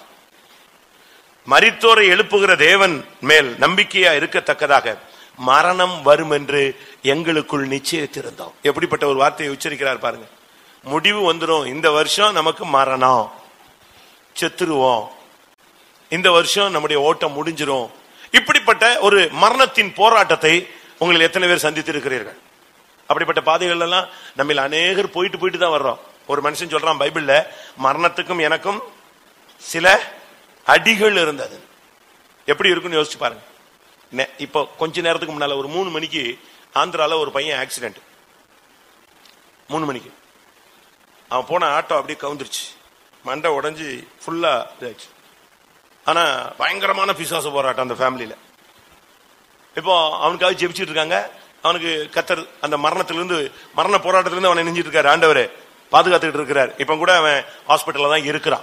மரித்தோரை எழுப்புகிற தேவன் மேல் நம்பிக்கையா இருக்கத்தக்கதாக மரணம் வரும் என்று எங்களுக்குள் நிச்சயித்திருந்தோம் எப்படிப்பட்ட ஒரு வார்த்தையை உச்சரிக்கிறார் பாருங்க முடிவு வந்துரும் இந்த வருஷம் நமக்கு மரணம் செத்துருவோம் இந்த வருஷம் நம்முடைய ஓட்டம் முடிஞ்சிரும் இப்படிப்பட்ட ஒரு மரணத்தின் போராட்டத்தை உங்களில் எத்தனை பேர் சந்தித்திருக்கிறீர்கள் அப்படிப்பட்ட பாதைகள் எல்லாம் நம்ம அநேகர் போயிட்டு போயிட்டு தான் வர்றோம் ஒரு மனுஷன் சொல்றான் பைபிள்ல மரணத்துக்கும் எனக்கும் சில அடிகள் இருந்தது எப்படி இருக்குன்னு யோசிச்சு பாருங்க நெ- இப்போ கொஞ்ச நேரத்துக்கு முன்னால ஒரு மூணு மணிக்கு ஆந்திரால ஒரு பையன் ஆக்சிடென்ட் மூணு மணிக்கு அவன் போன ஆட்டோ அப்படியே கவுந்துருச்சு மண்டை உடைஞ்சு ஃபுல்லா இதாச்சு ஆனா பயங்கரமான பிசாசு போராட்டம் அந்த ஃபேமிலியில இப்போ அவனுக்காக ஜெபிச்சிட்டு இருக்காங்க அவனுக்கு கத்தர் அந்த மரணத்திலிருந்து மரண போராட்டத்திலிருந்து அவனை நெஞ்சிட்டு இருக்காரு ஆண்டவரே பாதுகாத்துக்கிட்டு இருக்கிறார் இப்ப கூட அவன் ஹாஸ்பிட்டல்ல தான் இருக்கிறான்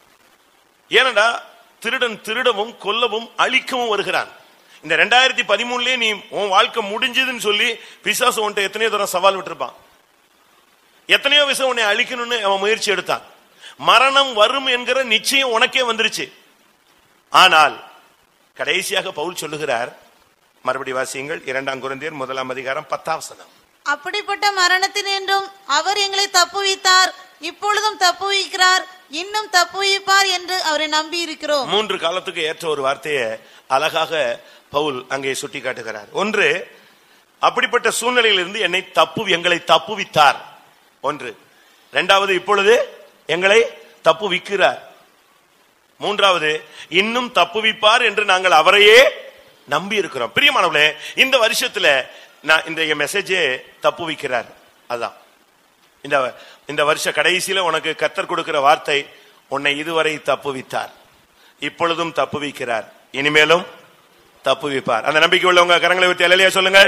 ஏனடா திருடன் திருடவும் கொல்லவும் அழிக்கவும் வருகிறான் இந்த ரெண்டாயிரத்தி பதிமூணுலயே நீ உன் வாழ்க்கை முடிஞ்சதுன்னு சொல்லி பிசாசு உன்ட்ட எத்தனையோ தூரம் சவால் விட்டுருப்பான் எத்தனையோ விஷயம் உன்னை அழிக்கணும்னு அவன் முயற்சி எடுத்தான் மரணம் வரும் என்கிற நிச்சயம் உனக்கே வந்துருச்சு ஆனால் கடைசியாக பவுல் சொல்லுகிறார் மறுபடி வாசியுங்கள் இரண்டாம் குருந்தியர் முதலாம் அதிகாரம் பத்தாம் வசனம் அப்படிப்பட்ட மரணத்தினின்றும் அவர் எங்களை தப்புவித்தார் இப்பொழுதும் தப்புவிக்கிறார் இன்னும் தப்புவிப்பார் என்று அவரை நம்பி இருக்கிறோம் மூன்று காலத்துக்கு ஏற்ற ஒரு வார்த்தையை அழகாக பவுல் அங்கே சுட்டி காட்டுகிறார் ஒன்று அப்படிப்பட்ட சூழ்நிலையிலிருந்து என்னை தப்பு எங்களை தப்புவித்தார் ஒன்று இரண்டாவது இப்பொழுது எங்களை தப்புவிக்கிறார் மூன்றாவது இன்னும் தப்புவிப்பார் என்று நாங்கள் அவரையே நம்பி இருக்கிறோம் பிரியமானவர்களே இந்த வருஷத்துல நான் இந்த மெசேஜே தப்புவிக்கிறார் அதான் இந்த இந்த வருஷ கடைசியில உனக்கு கத்தர் கொடுக்கிற வார்த்தை உன்னை இதுவரை தப்புவித்தார் இப்பொழுதும் தப்புவிக்கிறார் இனிமேலும் தப்புவிப்பார் அந்த நம்பிக்கை உள்ளவங்க கரங்களை விட்டு அலையிலையா சொல்லுங்க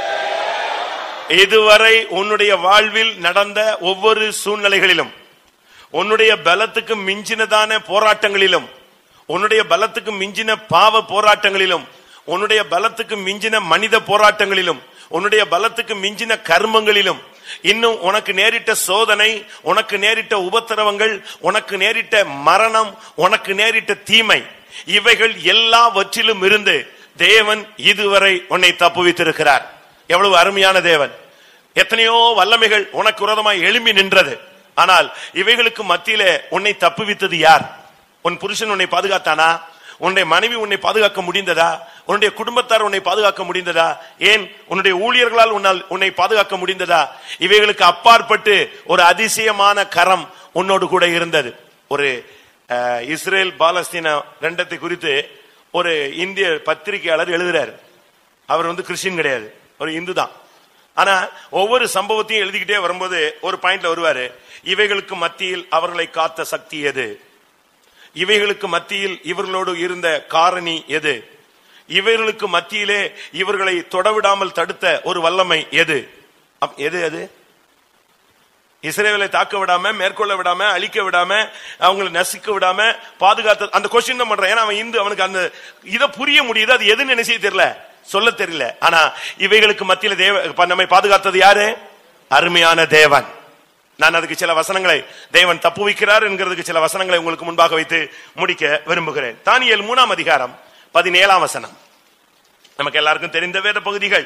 இதுவரை உன்னுடைய வாழ்வில் நடந்த ஒவ்வொரு சூழ்நிலைகளிலும் உன்னுடைய பலத்துக்கு மிஞ்சினதான போராட்டங்களிலும் உன்னுடைய பலத்துக்கு மிஞ்சின பாவ போராட்டங்களிலும் உன்னுடைய பலத்துக்கு மிஞ்சின மனித போராட்டங்களிலும் உன்னுடைய பலத்துக்கு மிஞ்சின கர்மங்களிலும் இன்னும் உனக்கு நேரிட்ட சோதனை உனக்கு நேரிட்ட உபத்திரவங்கள் உனக்கு நேரிட்ட மரணம் உனக்கு நேரிட்ட தீமை இவைகள் எல்லாவற்றிலும் இருந்து தேவன் இதுவரை உன்னை தப்புவித்திருக்கிறார் எவ்வளவு அருமையான தேவன் எத்தனையோ வல்லமைகள் உனக்கு விரோதமாய் எழும்பி நின்றது ஆனால் இவைகளுக்கு மத்தியிலே உன்னை தப்புவித்தது யார் உன் புருஷன் உன்னை பாதுகாத்தானா உன்னுடைய மனைவி உன்னை பாதுகாக்க முடிந்ததா உன்னுடைய குடும்பத்தார் உன்னை பாதுகாக்க முடிந்ததா ஏன் உன்னுடைய ஊழியர்களால் உன்னால் உன்னை பாதுகாக்க முடிந்ததா இவைகளுக்கு அப்பாற்பட்டு ஒரு அதிசயமான கரம் உன்னோடு கூட இருந்தது ஒரு அஹ், இஸ்ரேல் பாலஸ்தீன ரெண்டத்தை குறித்து ஒரு இந்திய பத்திரிகையாளர் எழுதுறாரு அவர் வந்து கிறிஸ்டின் கிடையாது ஒரு இந்து தான் ஆனா ஒவ்வொரு சம்பவத்தையும் எழுதிக்கிட்டே வரும்போது ஒரு பாயிண்ட்ல வருவாரு இவைகளுக்கு மத்தியில் அவர்களை காத்த சக்தி எது இவைகளுக்கு மத்தியில் இவர்களோடு இருந்த காரணி எது இவர்களுக்கு மத்தியிலே இவர்களை தொடவிடாமல் தடுத்த ஒரு வல்லமை எது அப்- எது அது இஸ்ரேலை தாக்க விடாம மேற்கொள்ள விடாம அழிக்க விடாம அவங்களை நசுக்க விடாம பாதுகாத்த அந்த கொஸ்டின் தான் பண்றான் ஏன்னா அவன் இந்து அவனுக்கு அந்த இதை புரிய முடியுது அது எதுன்னு என்ன செய்ய தெரியல சொல்ல தெரியல ஆனா இவைகளுக்கு மத்தியில தேவ ப- நம்மை பாதுகாத்தது யாரு அருமையான தேவன் நான் அதுக்கு சில வசனங்களை தேவன் தப்புவிக்கிறார் என்கிறதுக்கு சில வசனங்களை உங்களுக்கு முன்பாக வைத்து முடிக்க விரும்புகிறேன் தானியேல் மூணாம் அதிகாரம் பதினேழாம் வசனம் நமக்கு எல்லாருக்கும் தெரிந்த வேத பகுதிகள்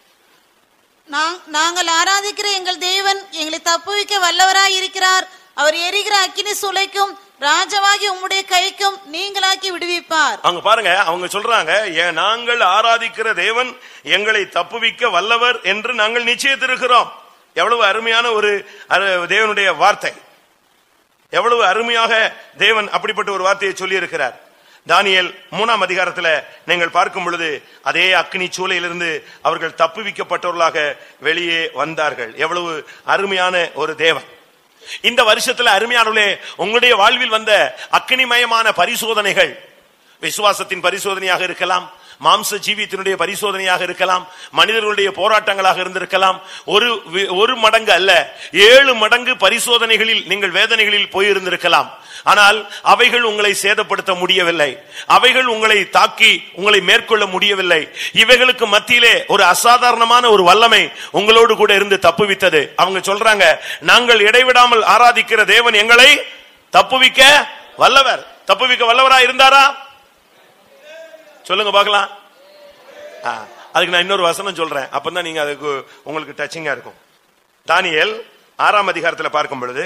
நாங்- நாங்கள் ஆராதிக்கிற எங்கள் தேவன் எங்களை தப்புவிக்க வல்லவராய் இருக்கிறார் அவர் எரிகிற அக்கினி சுளைக்கும் ராஜாவாகி உம்முடைய கைக்கும் நீங்களாக்கி விடுவிப்பார் அங்க பாருங்க அவங்க சொல்றாங்க "ஏன் நாங்கள் ஆராதிக்கிற தேவன் எங்களை தப்புவிக்க வல்லவர் என்று நாங்கள் நிச்சயித்திருக்கிறோம் எவ்வளவு அருமையான ஒரு அரு- தேவனுடைய வார்த்தை எவ்வளவு அருமையாக தேவன் அப்படிப்பட்ட ஒரு வார்த்தையை சொல்லி இருக்கிறார் தானியேல் மூணாம் அதிகாரத்துல நீங்கள் பார்க்கும் பொழுது அதே அக்னி சூளையிலிருந்து அவர்கள் தப்புவிக்கப்பட்டவர்களாக வெளியே வந்தார்கள் எவ்வளவு அருமையான ஒரு தேவன் இந்த வருஷத்துல அருமையானவர்களே உங்களுடைய வாழ்வில் வந்த அக்னிமயமான பரிசோதனைகள் விசுவாசத்தின் பரிசோதனையாக இருக்கலாம் மாம்ச ஜீவியத்தினுடைய பரிசோதனையாக இருக்கலாம் மனிதர்களுடைய போராட்டங்களாக இருந்திருக்கலாம் ஒரு வி- ஒரு மடங்கு அல்ல ஏழு மடங்கு பரிசோதனைகளில் நீங்கள் வேதனைகளில் போயிருந்திருக்கலாம் ஆனால் அவைகள் உங்களை சேதப்படுத்த முடியவில்லை அவைகள் உங்களை தாக்கி உங்களை மேற்கொள்ள முடியவில்லை இவைகளுக்கு மத்தியிலே ஒரு அசாதாரணமான ஒரு வல்லமை உங்களோடு கூட இருந்து தப்புவித்தது அவங்க சொல்றாங்க நாங்கள் இடைவிடாமல் ஆராதிக்கிற தேவன் எங்களை தப்புவிக்க வல்லவர் தப்புவிக்க வல்லவரா இருந்தாரா சொல்லுங்க பார்க்கலாம் ஆ, அதுக்கு நான் இன்னொரு வசனம் சொல்றேன் அப்பதான் நீங்க அதுக்கு உங்களுக்கு டச்சிங்கா இருக்கும் தானியேல் ஆறாம் அதிகாரத்துல பார்க்கும் பொழுது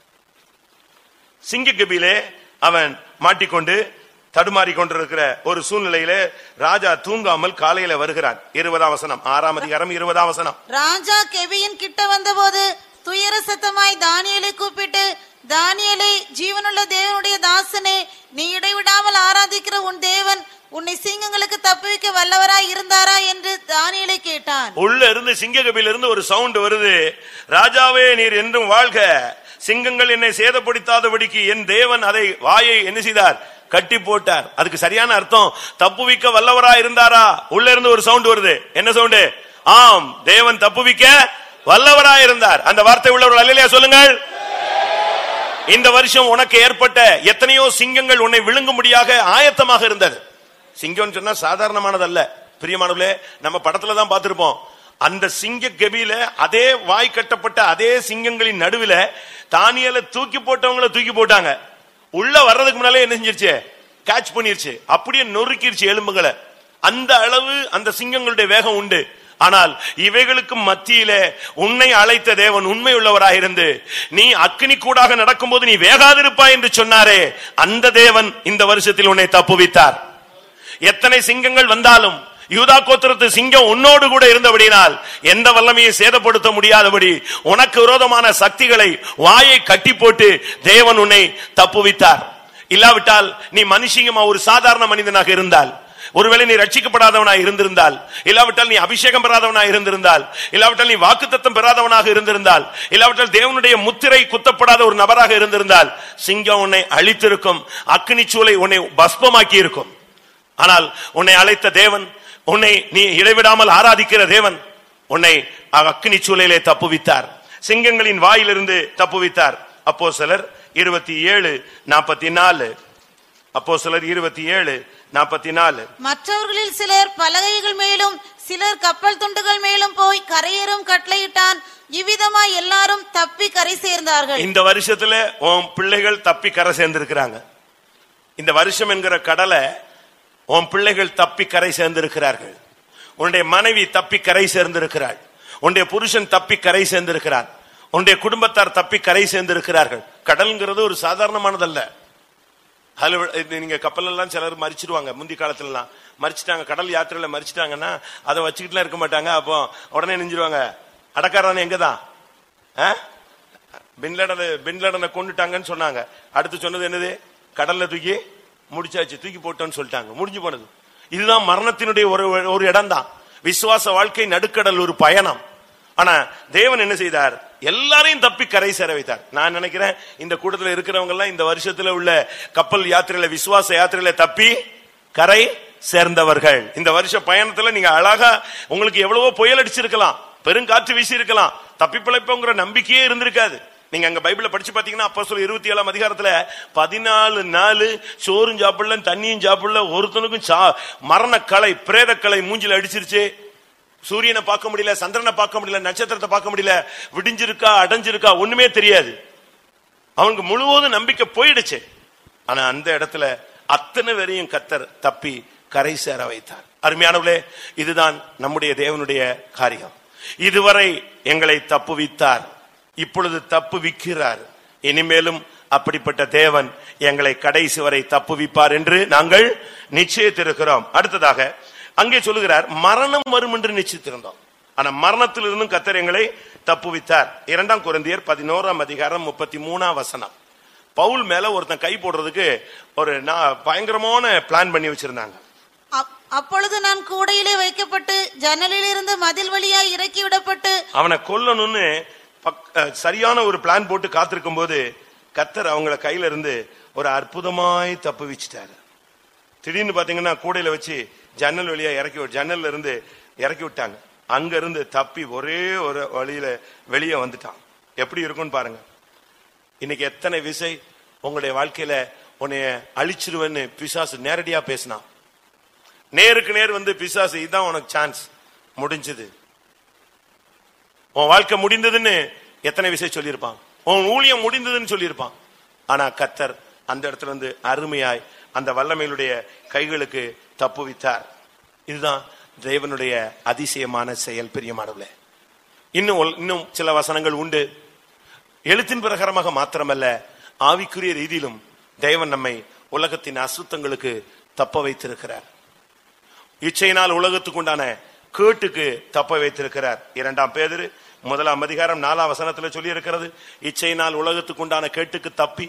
சிங்கக்கபிலே அவன் மாட்டிக்கொண்டு தடுமாறி கொண்டிருக்கிற ஒரு சூழ்நிலையிலே ராஜா தூங்காமல் காலையில வருகிறான் இருபதாம் வசனம் ஆறாம் அதிகாரம் இருபதாம் வசனம் ராஜா கெவியின் கிட்ட வந்தபோது துயர சத்தமாய் தானியேலை கூப்பிட்டு தானியேலை ஜீவனுள்ள தேவனுடைய தாசனே நீ இடைவிடாமல் ஆராதிக்கிற உன் தேவன் உன்னை சிங்கங்களுக்கு தப்புவிக்க வல்லவராய் இருந்தாரா என்று தானியேலை கேட்டான் உள்ள இருந்து சிங்ககபில இருந்து ஒரு சவுண்ட் வருது ராஜாவே நீர் என்றும் வாழ்க சிங்கங்கள் என்னை சேதப்படுத்தாதபடிக்கு என் தேவன் அதை வாயை என்ன செய்தார் கட்டி போட்டார் அதுக்கு சரியான அர்த்தம் தப்புவிக்க வல்லவரா இருந்தாரா உள்ள இருந்து ஒரு சவுண்ட் வருது என்ன சவுண்ட் ஆம் தேவன் தப்புவிக்க வல்லவரா இருந்தார் அந்த வார்த்தை உள்ளவர்கள் அல்லையா சொல்லுங்கள் இந்த வருஷம் உனக்கு ஏற்பட்ட எத்தனையோ சிங்கங்கள் உன்னை விழுங்கும்படியாக ஆயத்தமாக இருந்தது சிங்கம்னு சொன்னா சாதாரணமானதல்ல பிரியமானவர்களே நம்ம படத்துல தான் பார்த்திருப்போம் அந்த சிங்க கெபியில அதே வாய் கட்டப்பட்ட அதே சிங்கங்களின் நடுவில தானியல தூக்கி போட்டவங்கள தூக்கி போட்டாங்க உள்ள வர்றதுக்கு முன்னாலே என்ன செஞ்சிருச்சு கேட்ச் பண்ணிருச்சு அப்படியே நொறுக்கிருச்சு எலும்புகளை அந்த அளவு அந்த சிங்கங்களுடைய வேகம் உண்டு ஆனால் இவைகளுக்கு மத்தியிலே உன்னை அழைத்த தேவன் உண்மை உள்ளவராயிருந்து நீ அக்கினி கூடாக நடக்கும்போது நீ வேகாதிருப்பாய் என்று சொன்னாரே அந்த தேவன் இந்த வருஷத்தில் உன்னை தப்புவித்தார் எத்தனை சிங்கங்கள் வந்தாலும் யூதா கோத்திரத்து சிங்கம் உன்னோடு கூட இருந்தபடினால் எந்த வல்லமையை சேதப்படுத்த முடியாதபடி உனக்கு விரோதமான சக்திகளை வாயை கட்டி போட்டு தேவன் உன்னை தப்புவித்தார் இல்லாவிட்டால் நீ மனுஷிங்கமா ஒரு சாதாரண மனிதனாக இருந்தால் ஒருவேளை நீ ரட்சிக்கப்படாதவனாய் இருந்திருந்தால் இல்லாவிட்டால் நீ அபிஷேகம் பெறாதவனாய் இருந்திருந்தால் இல்லாவிட்டால் நீ வாக்குத்தத்தம் பெறாதவனாக இருந்திருந்தால் இல்லாவிட்டால் தேவனுடைய முத்திரை குத்தப்படாத ஒரு நபராக இருந்திருந்தால் சிங்கம் உன்னை அழித்திருக்கும் அக்னி சூளை உன்னை பஸ்பமாக்கி இருக்கும் ஆனால் உன்னை அழைத்த தேவன் உன்னை நீ இடைவிடாமல் ஆராதிக்கிற தேவன் உன்னை அக்னி சூளையிலே தப்புவித்தார் சிங்கங்களின் வாயிலிருந்து தப்புவித்தார் அப்போ சிலர் இருபத்தி ஏழு நாற்பத்தி நாலு அப்போ சிலர் இருபத்தி ஏழு நாற்பத்தி நாலு மற்றவர்களில் சிலர் பலகைகள் மேலும் சிலர் கப்பல் துண்டுகள் மேலும் போய் கரையேறும் கட்டளையிட்டான் இவ்விதமாய் எல்லாரும் தப்பி கரை சேர்ந்தார்கள் இந்த வருஷத்துல உன் பிள்ளைகள் தப்பி கரை சேர்ந்திருக்கிறாங்க இந்த வருஷம் என்கிற கடலை உன் பிள்ளைகள் தப்பி கரை சேர்ந்திருக்கிறார்கள் உன்னுடைய மனைவி தப்பி கரை சேர்ந்திருக்கிறாள் உன்னுடைய புருஷன் தப்பி கரை சேர்ந்திருக்கிறான் உன்னுடைய குடும்பத்தார் தப்பி கரை சேர்ந்திருக்கிறார்கள் கடல்ங்கிறது ஒரு சாதாரணமானதல்ல அதுல வி- இது நீங்க கப்பல் எல்லாம் சிலர் மறிச்சிடுவாங்க முந்தி காலத்துல எல்லாம் மறிச்சிட்டாங்க கடல் யாத்திரையில மறிச்சிட்டாங்கன்னா அதை வச்சுக்கிட்டுலாம் இருக்க மாட்டாங்க அப்போ உடனே நெஞ்சிருவாங்க அடக்காரன் எங்கதான் ஆ? பின்லேடனை பின்லேடனை கொண்டுட்டாங்கன்னு சொன்னாங்க அடுத்து சொன்னது என்னது கடல்ல தூக்கி முடிச்சாச்சு தூக்கி போட்டோன்னு சொல்லிட்டாங்க முடிஞ்சு போனது இதுதான் மரணத்தினுடைய ஒரு ஒரு இடம் தான் விசுவாச வாழ்க்கை நடுக்கடல் ஒரு பயணம் ஆனா தேவன் என்ன செய்தார் எல்லாரையும் தப்பி கரை சேர வைத்தார் நான் நினைக்கிறேன் இந்த கூட்டத்தில் இருக்கிறவங்க எல்லாம் இந்த வருஷத்துல உள்ள கப்பல் யாத்திரையில விசுவாச யாத்திரையில தப்பி கரை சேர்ந்தவர்கள் இந்த வருஷ பயணத்துல நீங்க அழகா உங்களுக்கு எவ்வளவோ புயல் அடிச்சிருக்கலாம் பெருங்காற்று வீசி இருக்கலாம் தப்பி பிழைப்போங்கிற நம்பிக்கையே இருந்திருக்காது நீங்க அங்க பைபிள படிச்சு பாத்தீங்கன்னா அப்போ சொல்ல இருபத்தி ஏழாம் அதிகாரத்துல பதினாலு நாலு சோறும் சாப்பிடல தண்ணியும் சாப்பிடல ஒருத்தனுக்கும் சா- மரணக்கலை பிரேதக்கலை மூஞ்சில அடிச்சிருச்சு சூரியனை பார்க்க முடியல சந்திரனை பார்க்க முடியல நட்சத்திரத்தை பார்க்க முடியல விடிஞ்சிருக்கா அடைஞ்சிருக்கா ஒண்ணுமே தெரியாது அவனுக்கு முழுவதும் நம்பிக்கை போயிடுச்சு ஆனா அந்த இடத்துல அத்தனை பேரையும் கத்தர் தப்பி கரை சேர வைத்தார் அருமையானவர்களே இதுதான் நம்முடைய தேவனுடைய காரியம் இதுவரை எங்களை தப்புவித்தார் இப்பொழுது தப்புவிக்கிறார் இனிமேலும் அப்படிப்பட்ட தேவன் எங்களை கடைசி வரை தப்புவிப்பார் என்று நாங்கள் நிச்சயித்திருக்கிறோம் அடுத்ததாக அங்கே சொல்லுகிறார் மரணம் வரும் என்று நிச்சயித்திருந்தோம் ஆனா மரணத்திலிருந்தும் கத்தர் எங்களை தப்புவித்தார் இரண்டாம் குருந்தியர் பதினோராம் அதிகாரம் முப்பத்தி மூணாம் வசனம் பவுல் மேல ஒருத்தன் கை போடுறதுக்கு ஒரு நா- பயங்கரமான பிளான் பண்ணி வச்சிருந்தாங்க அப்- அப்பொழுது நான் கூடையிலே வைக்கப்பட்டு ஜன்னலில் இருந்து மதில் வழியாய் இறக்கி விடப்பட்டு அவனை கொல்லணும்னு பக்- அஹ், சரியான ஒரு பிளான் போட்டு காத்திருக்கும் போது கத்தர் அவங்கள கையில இருந்து ஒரு அற்புதமாய் தப்பு வச்சுட்டாரு திடீர்னு பாத்தீங்கன்னா கூடையில வச்சு ஜன்னல் வழியா இறக்கி விட்டு- ஜன்னல்ல இருந்து இறக்கி விட்டாங்க அங்க இருந்து தப்பி ஒரே ஒரு வழியில வெளியே வந்துட்டான் எப்படி இருக்கும்னு பாருங்க இன்னைக்கு எத்தனை விசை உங்களுடைய வாழ்க்கையில உன்னைய அழிச்சிருவேன்னு பிசாசு நேரடியா பேசினான் நேருக்கு நேர் வந்து பிசாசு இதான் உனக்கு சான்ஸ் முடிஞ்சது உன் வாழ்க்கை முடிந்ததுன்னு எத்தனை விஷயம் சொல்லியிருப்பான் உன் ஊழியம் முடிந்ததுன்னு சொல்லியிருப்பான் ஆனா கத்தர் அந்த இடத்துல இருந்து அருமையாய் அந்த வல்லமையிலுடைய கைகளுக்கு தப்புவித்தார் இதுதான் தேவனுடைய அதிசயமான செயல் பிரியமானவர்களே இன்னும் ஒல்- இன்னும் சில வசனங்கள் உண்டு எழுத்தின் பிரகாரமாக மாத்திரமல்ல ஆவிக்குரிய ரீதியிலும் தேவன் நம்மை உலகத்தின் அசுத்தங்களுக்கு தப்ப வைத்திருக்கிறார் இச்சையினால் உலகத்துக்கு உண்டான கேட்டுக்கு தப்ப வைத்திருக்கிறார் இரண்டாம் பேதரு முதலாம் அதிகாரம் நாலாம் வசனத்துல சொல்லி இருக்கிறது இச்சையினால் உலகத்துக்கு உண்டான கேட்டுக்கு தப்பி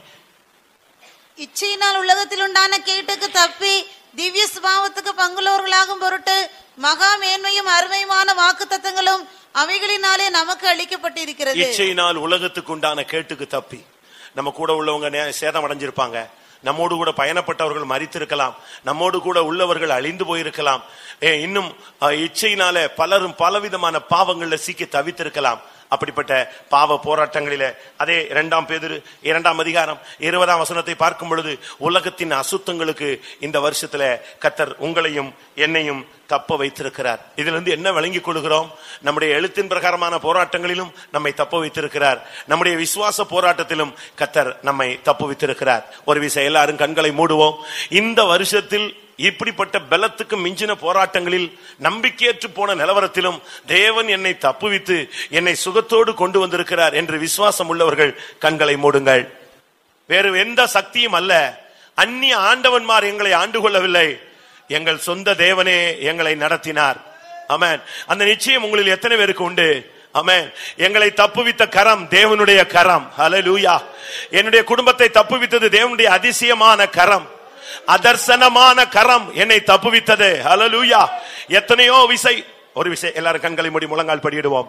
இச்சையினால் உலகத்தில் உண்டான கேட்டுக்கு தப்பி திவ்ய சுபாவத்துக்கு பங்குள்ளவர்களாகும் பொருட்டு மகா மேன்மையும் அருமையுமான வாக்கு தத்தங்களும் அவைகளினாலே நமக்கு அளிக்கப்பட்டிருக்கிறது இச்சையினால் உலகத்துக்கு உண்டான கேட்டுக்கு தப்பி நம்ம கூட உள்ளவங்க நே- சேதம் அடைஞ்சிருப்பாங்க நம்மோடு கூட பயணப்பட்டவர்கள் மறித்திருக்கலாம் நம்மோடு கூட உள்ளவர்கள் அழிந்து போயிருக்கலாம் ஏ, இன்னும் அஹ், இச்சையினால பலரும் பலவிதமான பாவங்கள்ல சிக்கி தவித்திருக்கலாம் அப்படிப்பட்ட பாவ போராட்டங்களிலே அதே இரண்டாம் பேதிரு இரண்டாம் அதிகாரம் இருபதாம் வசனத்தை பார்க்கும் பொழுது உலகத்தின் அசுத்தங்களுக்கு இந்த வருஷத்துல கத்தர் உங்களையும் என்னையும் தப்ப வைத்திருக்கிறார் இதுல இருந்து என்ன விளங்கிக் கொள்கிறோம் நம்முடைய எழுத்தின் பிரகாரமான போராட்டங்களிலும் நம்மை தப்ப வைத்திருக்கிறார் நம்முடைய விசுவாச போராட்டத்திலும் கத்தர் நம்மை தப்பு வைத்திருக்கிறார் ஒரு விஷயம் எல்லாரும் கண்களை மூடுவோம் இந்த வருஷத்தில் இப்படிப்பட்ட பலத்துக்கு மிஞ்சின போராட்டங்களில் நம்பிக்கையற்று போன நிலவரத்திலும் தேவன் என்னை தப்புவித்து என்னை சுகத்தோடு கொண்டு வந்திருக்கிறார் என்று விசுவாசம் உள்ளவர்கள் கண்களை மூடுங்கள் வேறு எந்த சக்தியும் அல்ல அந்நிய ஆண்டவன்மார் எங்களை ஆண்டு கொள்ளவில்லை எங்கள் சொந்த தேவனே எங்களை நடத்தினார் ஆமென் அந்த நிச்சயம் உங்களில் எத்தனை பேருக்கு உண்டு ஆமென் எங்களை தப்புவித்த கரம் தேவனுடைய கரம் ஹalleluya என்னுடைய குடும்பத்தை தப்புவித்தது தேவனுடைய அதிசயமான கரம் அதர்சனமான கரம் என்னை தப்புவித்தது ஹalleluya எத்தனையோ விசை ஒரு விசை எல்லாரும் கண்களை மூடி முழங்கால் படியிடுவோம்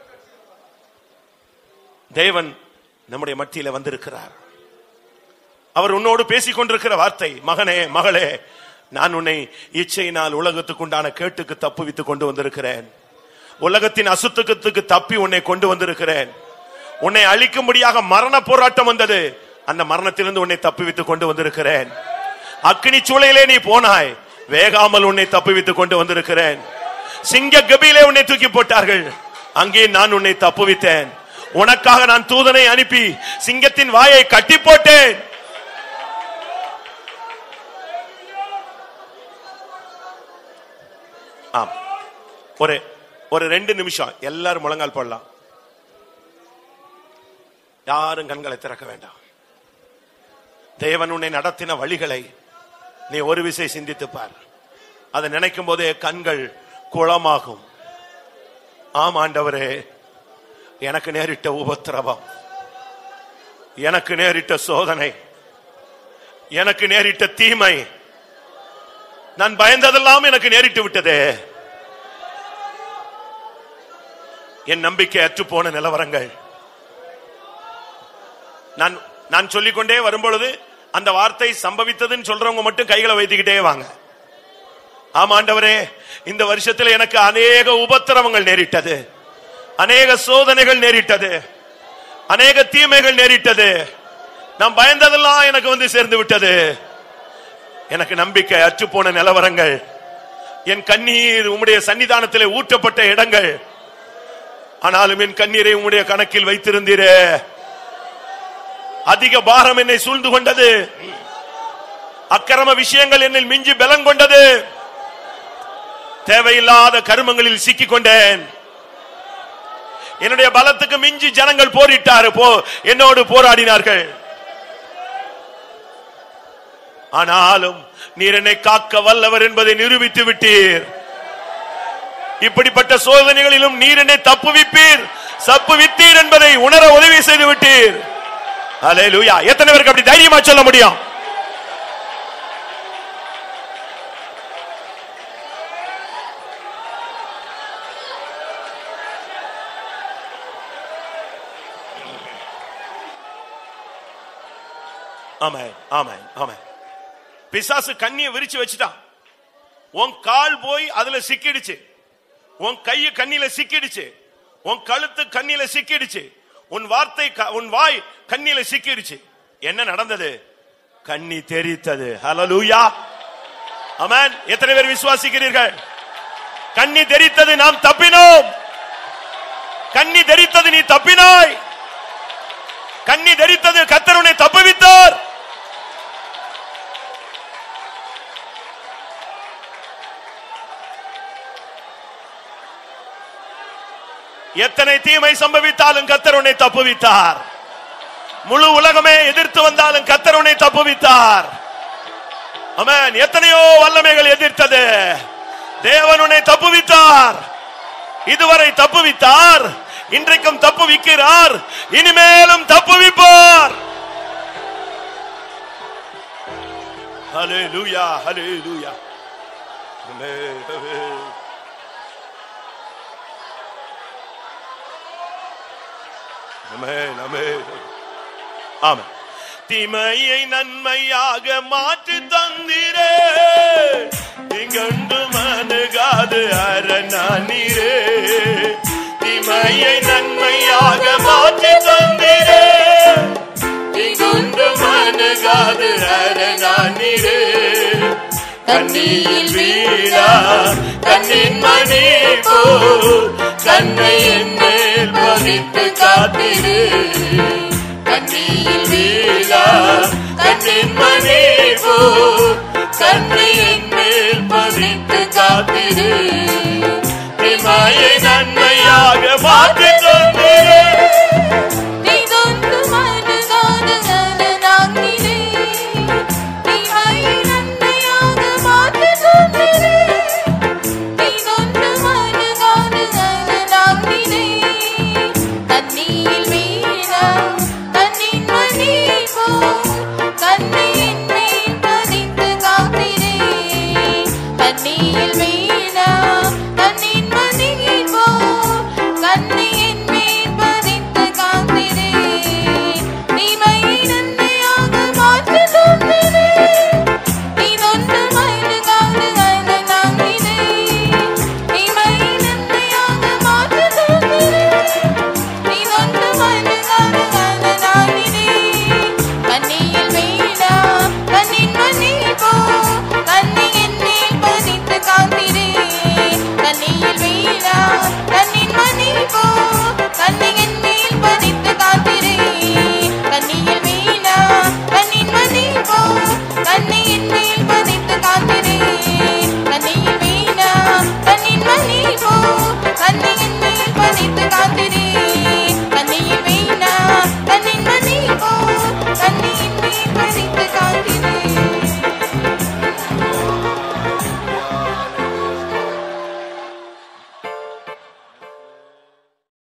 தேவன் நம்முடைய மத்தியில வந்திருக்கிறார் அவர் உன்னோடு பேசிக் கொண்டிருக்கிற வார்த்தை மகனே மகளே நான் உன்னை இச்சையினால் உலகத்துக்குண்டான கேட்டுக்கு தப்புவித்து கொண்டு வந்திருக்கிறேன் உலகத்தின் அசுத்தத்துக்கு தப்பி உன்னை கொண்டு வந்திருக்கிறேன் உன்னை அழிக்கும்படியாக மரண போராட்டம் வந்தது அந்த மரணத்திலிருந்து உன்னை தப்புவித்து கொண்டு வந்திருக்கிறேன் அக்னி சூளையிலே நீ போனாய் வேகாமல் உன்னை தப்புவித்து கொண்டு வந்திருக்கிறேன் சிங்க கபியிலே உன்னை தூக்கி போட்டார்கள் அங்கே நான் உன்னை தப்புவித்தேன் உனக்காக நான் தூதனை அனுப்பி சிங்கத்தின் வாயை கட்டி போட்டேன் ஆம் ஒரு ஒரு ரெண்டு நிமிஷம் எல்லாரும் முழங்கால் போடலாம் யாரும் கண்களை திறக்க வேண்டாம் தேவன் உன்னை நடத்தின வழிகளை நீ ஒரு விசை சிந்தித்து பார் அதை நினைக்கும் போதே கண்கள் குளமாகும் ஆம் ஆண்டவரே எனக்கு நேரிட்ட உபத்திரவம் எனக்கு நேரிட்ட சோதனை எனக்கு நேரிட்ட தீமை நான் பயந்ததெல்லாம் எனக்கு நேரிட்டு விட்டதே என் நம்பிக்கை அற்றுப்போன நிலவரங்கள் நான் நான் சொல்லிக்கொண்டே வரும்பொழுது அந்த வார்த்தை சம்பவித்ததுன்னு சொல்றவங்க மட்டும் கைகளை வைத்துக்கிட்டே வாங்க ஆமாண்டவரே இந்த வருஷத்துல எனக்கு அநேக உபத்திரவங்கள் நேரிட்டது அநேக சோதனைகள் நேரிட்டது அநேக தீமைகள் நேரிட்டது நான் பயந்ததெல்லாம் எனக்கு வந்து சேர்ந்து விட்டது எனக்கு நம்பிக்கை அற்றுப்போன நிலவரங்கள் என் கண்ணீர் உம்முடைய சன்னிதானத்திலே ஊற்றப்பட்ட இடங்கள் ஆனாலும் என் கண்ணீரை உம்முடைய கணக்கில் வைத்திருந்தீரே அதிக பாரம் என்னை சூழ்ந்து கொண்டது அக்கிரம விஷயங்கள் என்னில் மிஞ்சி பலம் கொண்டது தேவையில்லாத கருமங்களில் சிக்கிக் கொண்டேன் என்னுடைய பலத்துக்கு மிஞ்சி ஜனங்கள் போரிட்டாரு போ என்னோடு போராடினார்கள் ஆனாலும் நீர் என்னை காக்க வல்லவர் என்பதை நிரூபித்து விட்டீர் இப்படிப்பட்ட சோதனைகளிலும் நீர் என்னை தப்புவிப்பீர் சப்புவித்தீர் என்பதை உணர உதவி செய்து விட்டீர் அல்லேலூயா எத்தனை பேருக்கு அப்படி தைரியமா சொல்ல முடியும் ஆமாம் ஆமாம் ஆமாம் பிசாசு கண்ணியை விரிச்சு வச்சுட்டான் உன் கால் போய் அதுல சிக்கிடுச்சு உன் கைய கண்ணில சிக்கிடுச்சு உன் கழுத்து கண்ணில சிக்கிடுச்சு உன் வார்த்தை க- உன் வாய் கண்ணில சிக்கிடுச்சு என்ன நடந்தது கண்ணி தெரித்தது ஹalleluya ஆமென் எத்தனை பேர் விசுவாசிக்கிறீர்கள் கண்ணி தெரித்தது நாம் தப்பினோம் கண்ணி தெரித்தது நீ தப்பினாய் கண்ணி தெரித்தது கர்த்தர் உன்னை தப்புவித்தார் எத்தனை தீமை சம்பவித்தாலும் கர்த்தர் உன்னை தப்புவித்தார் முழு உலகமே எதிர்த்து வந்தாலும் கர்த்தர் உன்னை தப்புவித்தார் ஆமென் எத்தனையோ வல்லமைகள் எதிர்த்தது தேவன் உன்னை தப்புவித்தார் இதுவரை தப்புவித்தார் இன்றைக்கும் தப்புவிக்கிறார் இனிமேலும் தப்புவிப்பார் ஹalleluya ஹalleluya ஆமென் ஆமென் ஆமென் ஆமென் ஆமென் தீமையை நன்மையாக மாற்றி தந்திரே திகண்டு மனுகாது அரணானீரே தீமையை நன்மையாக மாற்றி தந்திரே திகண்டு மனுகாது அரணானீரே கண்ணியில் வீழா கண்ணின் மணி போ கண்ணை என் மேல் பதித்து காத்திரு கண்ணியில் வீழா கண்ணின் மணி போ